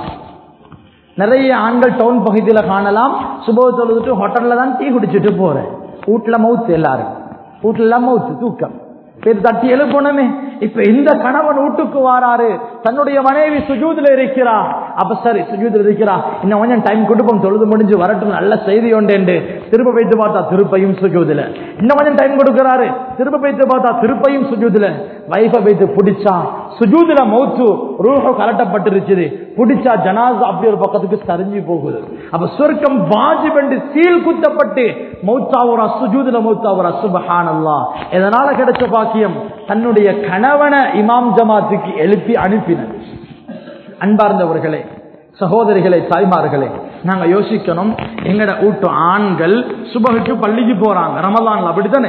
நிறைய ஆண்கள் டவுன் பகுதியில் காணலாம் சுபவ தொழுதுட்டு ஹோட்டல்ல தான் டீ குடிச்சிட்டு போறேன் வீட்டுல மவுத்து எல்லாரும் வீட்டுல மவுத்து தூக்கம் பேர் தட்டி எழுப்பணுமே இப்ப இந்த கணவன் வீட்டுக்கு வாராரு தன்னுடைய மனைவி சுஜூதுல இருக்கிறா அப்ப சரி சுஜூதுல இருக்கிறா இன்னும் கொஞ்சம் டைம் கொடுப்போம் தொழுது முடிஞ்சு வரட்டும் நல்ல செய்தி உண்டு திரும்ப வைத்து பார்த்தா திருப்பையும் சுஜூதுல இன்னும் கொஞ்சம் டைம் கொடுக்கிறாரு திரும்ப வைத்து பார்த்தா திருப்பையும் சுஜூதுல வைஃபை வைத்து பிடிச்சா சுஜூதுல மௌத்து ரூஹ கலட்டப்பட்டிருச்சுது பிடிச்சா ஜனாஸ் அப்படி ஒரு பக்கத்துக்கு சரிஞ்சு போகுது அப்ப சொர்க்கம் வாஜிபண்டு சீல் குத்தப்பட்டு மௌத்தாவுரா சுஜூதுல மௌத்தாவுரா சுபஹானல்லா இதனால கிடைச்ச பாக்கியம் தன்னுடைய கணவனை இமாம் ஜமாத்துக்கு எழுப்பி அனுப்பினர் அன்பார்ந்தவர்களே சகோதரிகளே தாய்மார்களே நாங்க யோசிக்கணும் எங்கட வீட்டு ஆண்கள் சுபகுக்கு பள்ளிக்கு போறாங்க ரமலான்ல அப்படித்தானே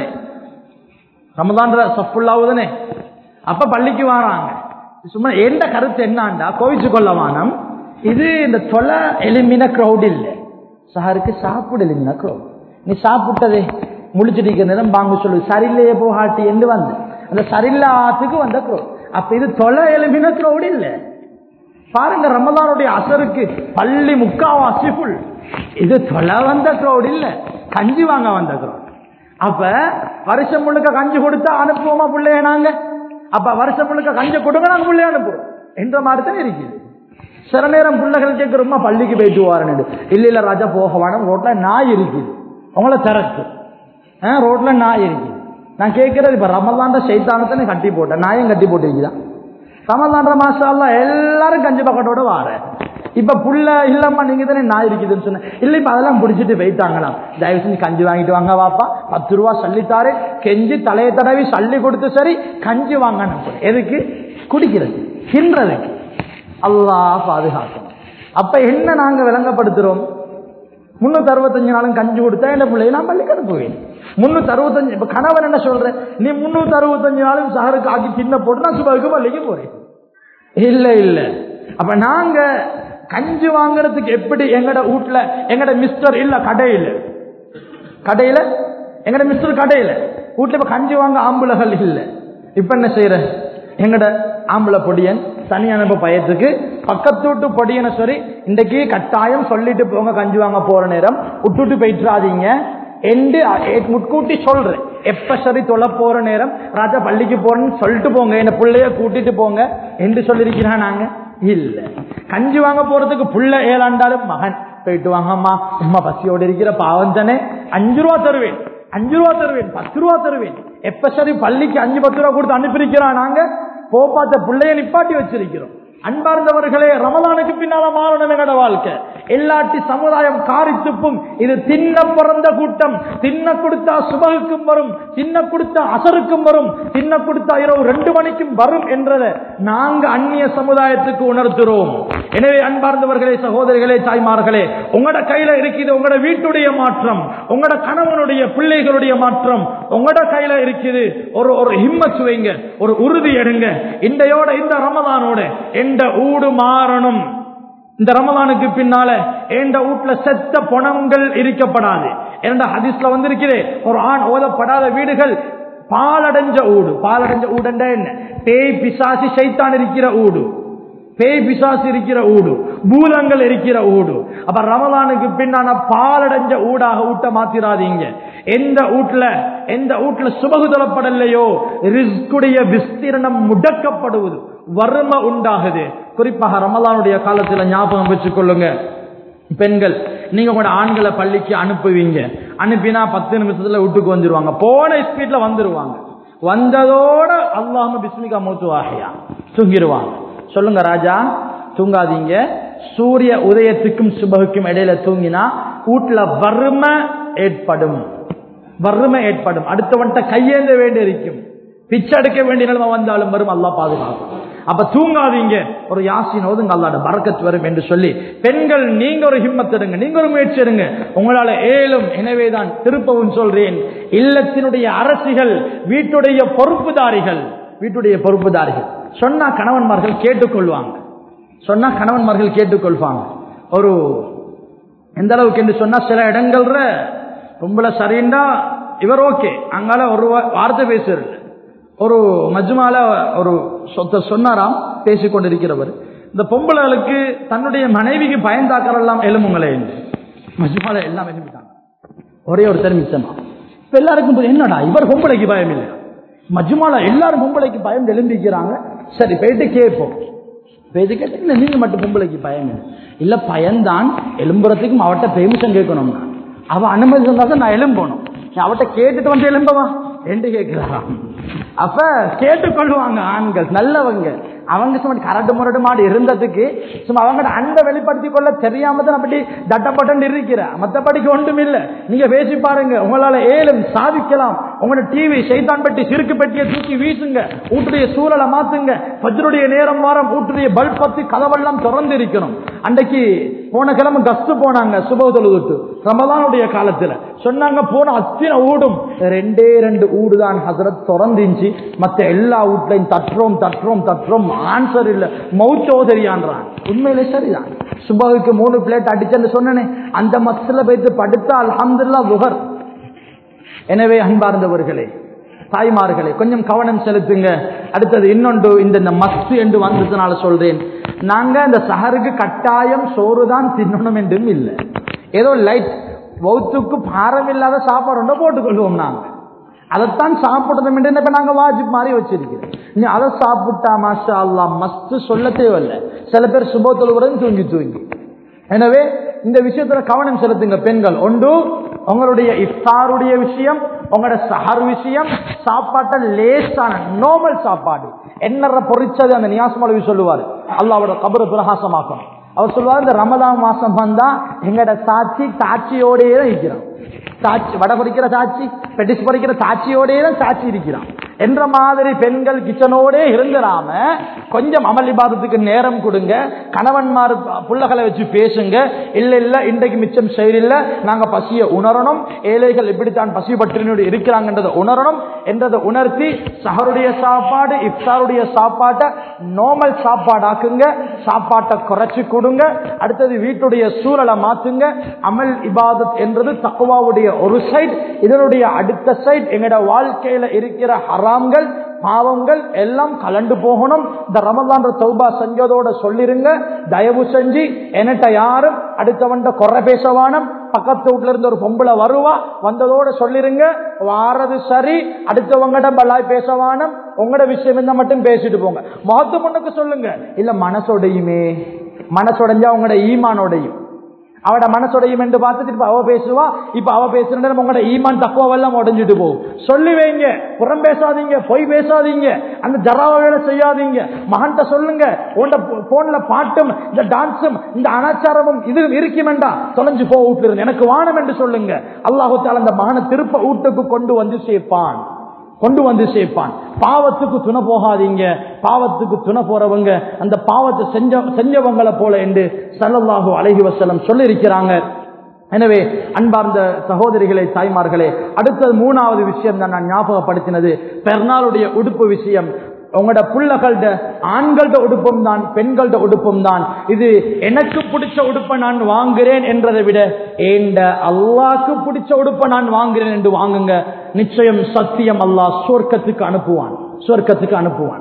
ரமதான் சஃபுல்லாவுதானே அப்ப பள்ளிக்கு வராங்க சும்மா எந்த கருத்து என்னாண்டா கோவிச்சு கொள்ளவானம் இது இந்த தொலை எலுமின கிரௌட் இல்லை சாருக்கு சாப்பிடு எலுமின கிரௌட் நீ சாப்பிட்டதே முழிச்சிட்டு நேரம் வாங்க சொல்லு சரியில்லையே போகாட்டி என்று வந்து அந்த சரியில்லாத்துக்கு வந்த கிரௌட் அப்ப இது தொலை எலுமின கிரௌட் இல்லை பாருங்க ரமதானுடைய அசருக்கு பள்ளி முக்காவாசி ஃபுல் இது தொலை வந்த கிரௌட் இல்ல கஞ்சி வாங்க வந்த கிரௌட் அப்ப வருஷம் முழுக்க கஞ்சி கொடுத்தா அனுப்புவோமா பிள்ளைய நாங்க அப்ப வருஷம் முழுக்க கஞ்சி கொடுங்க நாங்க பிள்ளைய அனுப்புவோம் என்ற மாதிரி தான் இருக்குது சில நேரம் பிள்ளைகள் கேட்கிறோமா பள்ளிக்கு போயிட்டு வாரன்னு இல்ல இல்ல ராஜா போக வேணும் ரோட்ல நாய் இருக்குது உங்களை திறக்கு ரோட்ல நாய் இருக்குது நான் கேட்கறது இப்ப ரமலாண்ட சைத்தானத்தை கட்டி போட்டேன் நாயும் கட்டி போட்டிருக்குதான் ரமலான்ற மாசம் எல்லாரும் கஞ்சி பக்கத்தோட வார இப்ப புள்ள இல்லம்மா நீங்க தானே நாய் இருக்குதுன்னு சொன்ன இல்ல இப்ப அதெல்லாம் பிடிச்சிட்டு போயிட்டாங்களாம் தயவு செஞ்சு கஞ்சி வாங்கிட்டு வாங்க வாப்பா பத்து ரூபா சொல்லித்தாரு கெஞ்சி தலையை தடவி சல்லி கொடுத்து சரி கஞ்சி வாங்க எதுக்கு குடிக்கிறது தின்றதுக்கு அல்லா பாதுகாக்கணும் அப்ப என்ன நாங்க விளங்கப்படுத்துறோம் முன்னூத்தி அறுபத்தஞ்சு நாளும் கஞ்சி கொடுத்தா என்ன பிள்ளைய நான் பள்ளிக்கு அனுப்புவேன் முன்னூத்தி அறுபத்தஞ்சு இப்ப கணவன் என்ன சொல்ற நீ முன்னூத்தி அறுபத்தஞ்சு நாளும் சஹருக்கு ஆக்கி சின்ன போட்டு நான் சுபாவுக்கு பள்ளிக்கு போறேன் இல்ல இல்ல அப்ப நாங்க கஞ்சி வாங்குறதுக்கு எப்படி எங்கட வீட்டுல எங்கட மிஸ்டர் இல்ல கடையில கடையில எங்கட மிஸ்டர் கடையில வீட்டுல இப்ப கஞ்சி வாங்க ஆம்புலகள் இல்ல இப்ப என்ன செய்யற எங்கட ஆம்பளை பொடியன் தனி அனுப்ப பயத்துக்கு பக்கத்து வீட்டு பொடியனை சரி இன்றைக்கு கட்டாயம் சொல்லிட்டு போங்க கஞ்சி வாங்க போற நேரம் விட்டுட்டு போயிட்டுறாதீங்க என்று முட்கூட்டி சொல்றேன் எப்ப சரி தொலை போற நேரம் ராஜா பள்ளிக்கு போறேன்னு சொல்லிட்டு போங்க என்ன பிள்ளைய கூட்டிட்டு போங்க என்று சொல்லிருக்கிறான் நாங்க இல்ல கஞ்சி வாங்க போறதுக்கு புள்ள ஏழாண்டாலும் மகன் போயிட்டு வாங்கம்மா அம்மா பசியோடு இருக்கிற பாவம் தானே அஞ்சு ரூபா தருவேன் அஞ்சு ரூபா தருவேன் பத்து ரூபா தருவேன் எப்ப சரி பள்ளிக்கு அஞ்சு பத்து ரூபா கொடுத்து அனுப்பியிருக்கிறான் நாங்க போப்பாத்த பிள்ளைய நிப்பாட்டி வச்சிருக்கிறோம் அன்பார்ந்தவர்களே ரமலானுக்கு பின்னால மாறணும் எங்கட வாழ்க்கை எல்லாட்டி சமுதாயம் காரித்துப்பும் இது தின்ன பிறந்த கூட்டம் தின்ன கொடுத்தா சுபகுக்கும் வரும் தின்ன கொடுத்தா அசருக்கும் வரும் தின்ன கொடுத்தா இரவு ரெண்டு மணிக்கும் வரும் என்றதை நாங்க அந்நிய சமுதாயத்துக்கு உணர்த்துறோம் எனவே அன்பார்ந்தவர்களே சகோதரிகளே தாய்மார்களே உங்களோட கையில இருக்குது உங்களோட வீட்டுடைய மாற்றம் உங்களோட கணவனுடைய பிள்ளைகளுடைய மாற்றம் உங்களோட கையில இருக்குது ஒரு ஒரு ஹிம்மத் வைங்க ஒரு உறுதி எடுங்க இந்தையோட இந்த ரமதானோட எந்த ஊடு மாறணும் இந்த ரமலானுக்கு பின்னால எந்த வீட்டுல செத்த பணங்கள் இருக்கப்படாது என்ற ஹதீஸ்ல வந்திருக்கிறே ஒரு ஆண் ஓதப்படாத வீடுகள் பாலடைஞ்ச ஊடு பாலடைஞ்ச ஊடுண்டா என்ன பேய் பிசாசி சைத்தான் இருக்கிற ஊடு பேய் பிசாசு இருக்கிற ஊடு பூதங்கள் இருக்கிற ஊடு அப்ப ரமலானுக்கு பின்னான பாலடைஞ்ச ஊடாக ஊட்ட மாத்திராதீங்க எந்த வீட்டுல எந்த வீட்டுல சுபகு தொழப்படலையோ ரிஸ்குடைய விஸ்தீரணம் முடக்கப்படுவது வறுமை உண்டாகுது குறிப்பாக ரமலானுடைய காலத்துல ஞாபகம் வச்சுக் கொள்ளுங்க பெண்கள் நீங்க கூட ஆண்களை பள்ளிக்கு அனுப்புவீங்க அனுப்பினா பத்து நிமிஷத்துல வீட்டுக்கு வந்துருவாங்க போன ஸ்பீட்ல வந்துருவாங்க வந்ததோட அல்லாம பிஸ்மிகா மூத்துவாகையா தூங்கிடுவாங்க சொல்லுங்க ராஜா தூங்காதீங்க சூரிய உதயத்துக்கும் சுபகுக்கும் இடையில தூங்கினா வீட்டுல வறுமை ஏற்படும் வறுமை ஏற்படும் அடுத்தவன்ட்ட கையேந்த வேண்டி இருக்கும் பிச்சை எடுக்க வேண்டிய நிலைமை வந்தாலும் வரும் அல்லா பாதுகாக்கும் அப்ப தூங்காதீங்க ஒரு யாசின் ஓதுங்க அல்லாட பறக்கத்து வரும் என்று சொல்லி பெண்கள் நீங்க ஒரு ஹிம்மத் எடுங்க நீங்க ஒரு முயற்சி எடுங்க உங்களால ஏழும் எனவேதான் திருப்பவும் சொல்றேன் இல்லத்தினுடைய அரசிகள் வீட்டுடைய பொறுப்புதாரிகள் வீட்டுடைய பொறுப்புதாரிகள் சொன்னா கணவன்மார்கள் கேட்டுக்கொள்வாங்க சொன்னா கணவன்மார்கள் கேட்டுக்கொள்வாங்க ஒரு எந்த அளவுக்கு என்று சொன்னா சில இடங்கள்ல பொம்பளை சரிண்டா இவர் ஓகே அங்கால ஒரு வார்த்தை பேசுறது ஒரு மஜ்மால ஒரு சொத்த சொன்னாராம் பேசிக் கொண்டிருக்கிறவர் இந்த பொம்பளைகளுக்கு தன்னுடைய மனைவிக்கு பயந்தாக்கரெல்லாம் எலும்புங்களே மஜ்மால எல்லாம் எழுப்பிட்டாங்க ஒரே ஒரு தெரிமிச்சமா இப்ப எல்லாருக்கும் என்னடா இவர் பொம்பளைக்கு பயம் இல்லை மஜ்மால எல்லாரும் பொம்பளைக்கு பயம் எழும்பிக்கிறாங்க சரி போயிட்டு கேட்போம் போயிட்டு கேட்டு இல்லை நீங்க மட்டும் பொம்பளைக்கு பயம் இல்லை இல்ல பயன்தான் எலும்புறதுக்கும் அவட்ட பெர்மிஷன் கேட்கணும்னா அவ அனுமதி சொன்னா தான் நான் எலும்பணும் அவட்ட கேட்டுட்டு வந்து எலும்பவா என்று கேட்கிறாராம் அப்ப கேட்டுக்கொள்வாங்க ஆண்கள் நல்லவங்க அவங்க சும்மா கரடு முரடு மாடு இருந்ததுக்கு சும்மா அவங்க அன்பை வெளிப்படுத்தி கொள்ள தெரியாம தான் அப்படி தட்டப்பட்டு இருக்கிற மற்றபடிக்கு ஒன்றும் இல்லை நீங்க பேசி பாருங்க உங்களால ஏழும் சாதிக்கலாம் உங்களோட டிவி சைத்தான் பெட்டி சிறுக்கு பெட்டியை தூக்கி வீசுங்க வீட்டுடைய சூழலை மாத்துங்க பஜ்ருடைய நேரம் வாரம் வீட்டுடைய பல்ப் பத்தி கதவெல்லாம் திறந்து இருக்கணும் அன்றைக்கு போன கிழமை கஸ்து போனாங்க சுப தொழுதுட்டு ரமதானுடைய காலத்துல சொன்னாங்க போன அத்தனை ஊடும் ரெண்டே ரெண்டு ஊடு தான் ஹசரத் திறந்துச்சு மத்த எல்லா வீட்லையும் தட்டுறோம் தட்டுறோம் தட்டுறோம் ஆன்சர் இல்ல மௌச்சோதரியான்றான் உண்மையிலே சரிதான் சுபகுக்கு மூணு பிளேட் அடிச்சேன்னு சொன்னனே அந்த மஸ்ல போயிட்டு படுத்தா அல்ஹம்துல்லா புகர் எனவே அன்பார்ந்தவர்களே தாய்மார்களே கொஞ்சம் கவனம் செலுத்துங்க அடுத்தது இன்னொன்று இந்த இந்த மஸ்து என்று வந்ததுனால சொல்றேன் நாங்க இந்த சஹருக்கு கட்டாயம் சோறு தான் தின்னணும் என்றும் இல்லை ஏதோ லைட் வௌத்துக்கு பாரம் இல்லாத சாப்பாடு ஒன்றை போட்டுக்கொள்வோம் நாங்க அதைத்தான் சாப்பிடணும் என்று இப்ப நாங்க வாஜிப் மாதிரி வச்சிருக்கிறோம் நீ அதை சாப்பிட்டா மாஷா அல்லா மஸ்து சொல்ல தேவையில்லை சில பேர் சுபத்தொழுவுடன் தூங்கி தூங்கி எனவே இந்த விஷயத்துல கவனம் செலுத்துங்க பெண்கள் ஒன்று உங்களுடைய இஃப்தாருடைய விஷயம் உங்களோட சஹர் விஷயம் சாப்பாட்டை லேசான நார்மல் சாப்பாடு என்னற பொறிச்சது அந்த நியாஸ் மௌலவி சொல்லுவார் அல்லாவோட கபர பிரகாசமாக்கும் அவர் சொல்லுவார் இந்த ரமதான் மாசம் வந்தா எங்கட சாட்சி சாட்சியோடயே தான் இருக்கிறோம் சாட்சி வடை பொறிக்கிற சாட்சி பெட்டிஸ் பொறிக்கிற சாட்சியோடயே தான் சாட்சி இருக்கிறான் என்ற மாதிரி பெண்கள் கிச்சனோடே இருந்துடாம கொஞ்சம் அமல் இபாதத்துக்கு நேரம் கொடுங்க கணவன்மார் புள்ளகளை வச்சு பேசுங்க இல்ல இல்ல இன்றைக்கு மிச்சம் செயலில்ல நாங்க பசிய உணரணும் ஏழைகள் இப்படித்தான் பசி பற்றினோடு இருக்கிறாங்கன்றதை உணரணும் என்றதை உணர்த்தி சஹருடைய சாப்பாடு இஃப்தாருடைய சாப்பாட்டை நார்மல் சாப்பாடாக்குங்க சாப்பாட்டை குறைச்சு கொடுங்க அடுத்தது வீட்டுடைய சூழலை மாத்துங்க அமல் இபாதத் என்றது தக்குவாவுடைய ஒரு சைட் இதனுடைய அடுத்த சைட் எங்களோட வாழ்க்கையில இருக்கிற ஹராம்கள் பாவங்கள் எல்லாம் கலண்டு போகணும் இந்த ரமலான் தௌபா செஞ்சதோட சொல்லிருங்க தயவு செஞ்சு என்கிட்ட யாரும் அடுத்தவன்ட குறை பேசவானம் பக்கத்து வீட்டுல இருந்து ஒரு பொம்பளை வருவா வந்ததோட சொல்லிருங்க வாரது சரி அடுத்தவங்கட பலாய் பேசவானம் உங்களோட விஷயம் இருந்தா மட்டும் பேசிட்டு போங்க மகத்து முன்னுக்கு சொல்லுங்க இல்ல மனசோடையுமே மனசோடைஞ்சா உங்களோட ஈமானோடையும் அவட மனசுடையும் என்று பார்த்துட்டு இப்ப அவ பேசுவா இப்ப அவ பேசுற உங்களோட ஈமான் தக்குவெல்லாம் உடஞ்சிட்டு போகும் சொல்லி வைங்க புறம் பேசாதீங்க பொய் பேசாதீங்க அந்த ஜராவ வேலை செய்யாதீங்க மகன்கிட்ட சொல்லுங்க உண்ட போன்ல பாட்டும் இந்த டான்ஸும் இந்த அனாச்சாரமும் இது இருக்குமெண்டா தொலைஞ்சு போ வீட்டுல எனக்கு வானம் என்று சொல்லுங்க அல்லாஹு அந்த மகனை திருப்ப வீட்டுக்கு கொண்டு வந்து சேர்ப்பான் கொண்டு வந்து சேர்ப்பான் பாவத்துக்கு துணை போகாதீங்க பாவத்துக்கு துணை போறவங்க அந்த பாவத்தை செஞ்ச செஞ்சவங்களை போல என்று சல்லல்லாஹு அலைஹி வசலம் சொல்லியிருக்கிறாங்க எனவே அன்பார்ந்த சகோதரிகளே தாய்மார்களே அடுத்தது மூணாவது விஷயம் தான் நான் ஞாபகப்படுத்தினது பெருநாளுடைய உடுப்பு விஷயம் உங்களோட புள்ளகள்ட ஆண்கள்ட உடுப்பும் தான் பெண்கள்ட உடுப்பும் தான் இது எனக்கு பிடிச்ச உடுப்பை நான் வாங்குறேன் என்றதை விட ஏண்ட அல்லாக்கு பிடிச்ச உடுப்பை நான் வாங்குறேன் என்று வாங்குங்க நிச்சயம் சத்தியம் அல்லாஹ் சொர்க்கத்துக்கு அனுப்புவான் சொர்க்கத்துக்கு அனுப்புவான்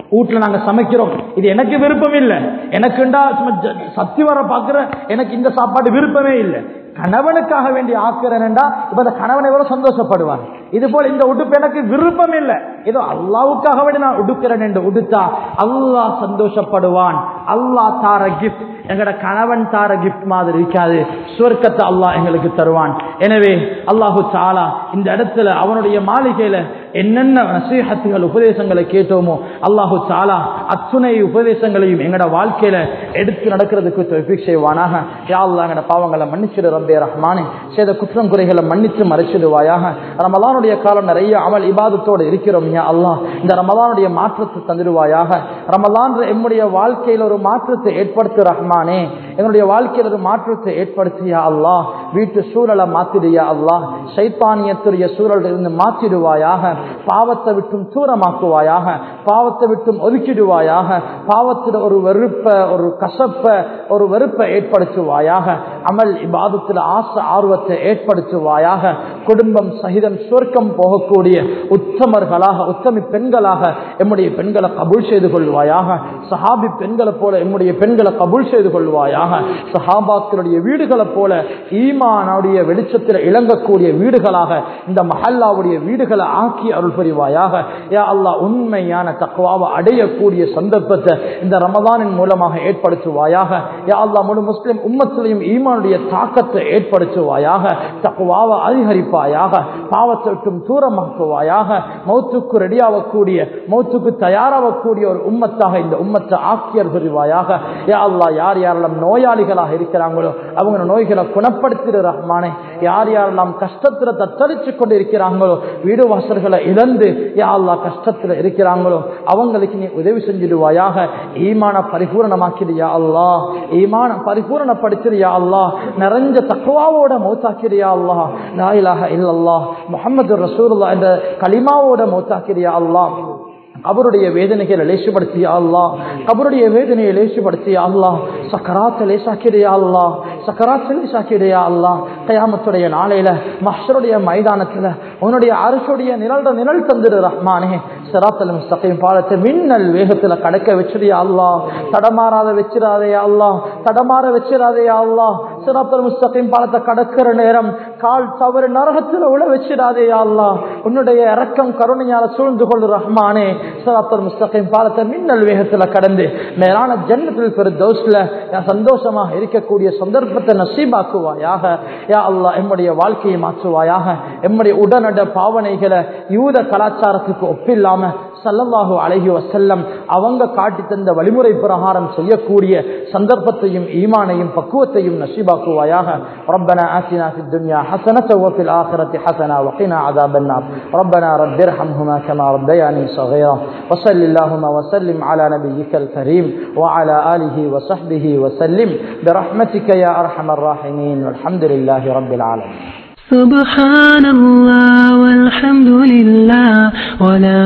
வீட்டுல நாங்க சமைக்கிறோம் இது எனக்கு விருப்பம் இல்லை எனக்குண்டா சும்மா ஜ- சத்தி வர பாக்குற எனக்கு இந்த சாப்பாடு விருப்பமே இல்லை கணவனுக்காக வேண்டி ஆக்குறேன்டா இப்ப அந்த கணவன் எவ்வளவு சந்தோஷப்படுவார் இது போல இந்த உடுப்பு எனக்கு விருப்பம் இல்லை ஏதோ அல்லாவுக்காக வேண்டி நான் உடுக்கிறேன் என்று உடுத்தா அல்லாஹ் சந்தோஷப்படுவான் அல்லாஹ் தார கிஃப்ட் எங்கட கணவன் தார கிஃப்ட் மாதிரி இருக்காது சுவர்க்கத்தை அல்லாஹ் எங்களுக்கு தருவான் எனவே அல்லாஹு தாலா இந்த இடத்துல அவனுடைய மாளிகையில என்னென்ன நசீஹத்துகள் உபதேசங்களை கேட்டோமோ அல்லாஹு தாலா அத்துணை உபதேசங்களையும் எங்கட வாழ்க்கையில எடுத்து நடக்கிறதுக்கு தௌஃபீக் செய்வானாக யா அல்லாஹ் எங்கட பாவங்களை மன்னிச்சிடு ரப்பே ரஹ்மானே செய்த குற்றம் குறைகளை மன்னித்து மறைச்சிடுவாயாக ரமலானுடைய காலம் நிறைய அமல் இபாதத்தோடு இருக்கிறோம் யா அல்லாஹ் இந்த ரமலானுடைய மாற்றத்தை தந்துடுவாயாக ரமலான் எம்முடைய வாழ்க்கையில் ஒரு மாற்றத்தை ஏற்படுத்து ரஹ்மானே எங்களுடைய வாழ்க்கையில் ஒரு மாற்றத்தை ஏற்படுத்தியா அல்லாஹ் வீட்டு சூழலை மாத்திடுயா அல்லாஹ் சைத்தானியத்துடைய சூழல் இருந்து மாற்றிடுவாயாக பாவத்தை விட்டும் தூரமாக்குவாயாக பாவத்தை விட்டும் ஒதுக்கிடுவாயாக பாவத்தில் ஒரு வெறுப்ப ஒரு கசப்ப ஒரு வெறுப்பை ஏற்படுத்துவாயாக அமல் இபாதத்தில் ஆசை ஆர்வத்தை ஏற்படுத்துவாயாக குடும்பம் சகிதம் சுவர்க்கம் போகக்கூடிய உத்தமர்களாக உத்தமி பெண்களாக எம்முடைய பெண்களை கபூல் செய்து கொள்வாயாக சஹாபி பெண்களை போல எம்முடைய பெண்களை கபூல் செய்து கொள்வாயாக சஹாபாக்களுடைய வீடுகளை போல ஈமானுடைய வெளிச்சத்தில் இளங்கக்கூடிய வீடுகளாக இந்த மஹல்லாவுடைய வீடுகளை ஆக்கி அருள் புரிவாயாக யா அல்லாஹ் உண்மையான தக்குவாவை அடையக்கூடிய சந்தர்ப்பத்தை இந்த ரமதானின் மூலமாக ஏற்படுத்துவாயாக யா அல்லாஹ் முழு முஸ்லிம் உம்மத்திலையும் ஈமானுடைய தாக்கத்தை ஏற்படுத்துவாயாக தக்குவாவை அதிகரிப்பாயாக பாவத்தை விட்டும் தூரமாக்குவாயாக மௌத்துக்கு ரெடியாகக்கூடிய மௌத்துக்கு தயாராகக்கூடிய ஒரு உம்மத்தாக இந்த உம்மத்தை ஆக்கியர் புரிவாயாக யா அல்லாஹ் யார் யாரெல்லாம் நோயாளிகளாக இருக்கிறாங்களோ அவங்க நோய்களை குணப்படுத்திடு ரஹ்மானே யார் யாரெல்லாம் கஷ்டத்துல தத்தளிச்சு கொண்டு இருக்கிறாங்களோ வீடு வாசல்களை இழந்து யா அல்லாஹ் கஷ்டத்துல இருக்கிறாங்களோ அவங்களுக்கு நீ உதவி செஞ்சிடுவாயாக ஈமான பரிபூரணமாக்கிறியா அல்லாஹ் ஈமான பரிபூரணப்படுத்திறியா அல்லாஹ் நிறைஞ்ச தக்குவாவோட மௌத்தாக்கிறியா அல்லாஹ் நாயிலாக இல்லல்லாஹ் முகமது ரசூலுல்லாஹ் என்ற கலிமாவோட மௌத்தாக்கிறியா அல்லாஹ் கபருடைய வேதனைகளை லேசுபடுத்தியா அல்லா கபருடைய வேதனையை லேசுபடுத்தியா அல்லா சக்கராத்த லேசாக்கிடையா அல்லா சக்கராத்த லேசாக்கிடையா அல்லா கயாமத்துடைய நாளையில மஹருடைய மைதானத்துல உன்னுடைய அரசுடைய நிழல் நிழல் தந்துடு ரஹ்மானே சிராத்தல் முஸ்தகையும் பாலத்தை மின்னல் வேகத்துல கடக்க வச்சிருயா அல்லா தடமாறாத வச்சிடாதேயா அல்லா தடமாற வச்சிடாதேயா அல்லா சிராத்தல் முஸ்தகையும் பாலத்தை கடக்கிற நேரம் கால் தவறு நரகத்துல உள்ள வச்சிடாதேயா அல்லா உன்னுடைய இரக்கம் கருணையால சூழ்ந்து கொள்ளு ரஹ்மானே சிராத்தல் முஸ்தகையும் பாலத்தை மின்னல் வேகத்துல கடந்து மேலான ஜன்னத்தில் பெரு தோஸ்ல சந்தோஷமாக இருக்கக்கூடிய சந்தர்ப்பத்தை நசீபாக்குவாயாக யா அல்லா எம்முடைய வாழ்க்கையை மாற்றுவாயாக எம்முடைய உடனட பாவனைகளை யூத கலாச்சாரத்துக்கு ஒப்பில்லாம சல்லல்லாஹு அழகி வசல்லம் அவங்க காட்டி தந்த வழிமுறை பிரகாரம் செய்யக்கூடிய சந்தர்ப்பத்தையும் ஈமானையும் பக்குவத்தையும் நசீபாக்குவாயாக ربنا آتنا في الدنيا حسنة وفي الآخرة حسنة وقنا عذاب النار ربنا رب ارحمهما كما ربياني صغيرا وصل اللهم وسلم على نبيك الكريم وعلى آله وصحبه وسلم برحمتك يا أرحم الراحمين والحمد لله رب العالمين سبحان الله والحمد لله ولا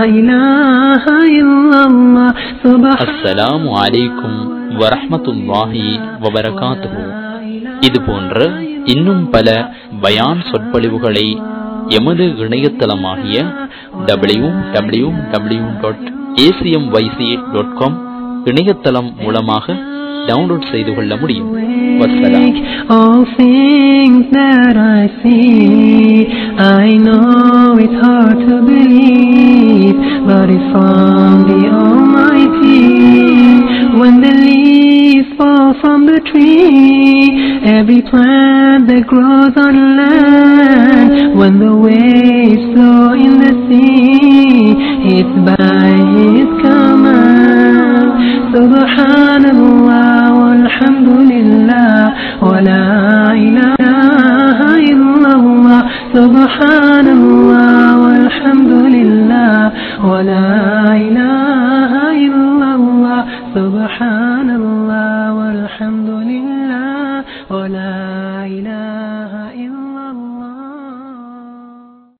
إله إلا الله سبحان அஸ்ஸலாமு அலைக்கும் வரஹ்மத்துல்லாஹி வபரகாத்துஹு இது போன்ற இன்னும் பல பயான் சொற்பொழிவுகளை எமது இணையதளமாகிய W W W dot A C M Y C dot com இணையதளம் மூலமாக டவுன்லோட் செய்து கொள்ள முடியும் வசலாம் All things that I see, I know it's hard to believe, but it's from the Almighty. When the leaves fall from the tree, every plant that grows on land, when the waves flow in the sea, it's by His command. Subhanallah walhamdulillah wa la ilaha illallah. Subhanallah walhamdulillah wa la ilaha illallah. Subhanallah walhamdulillah wa la ilaha illallah.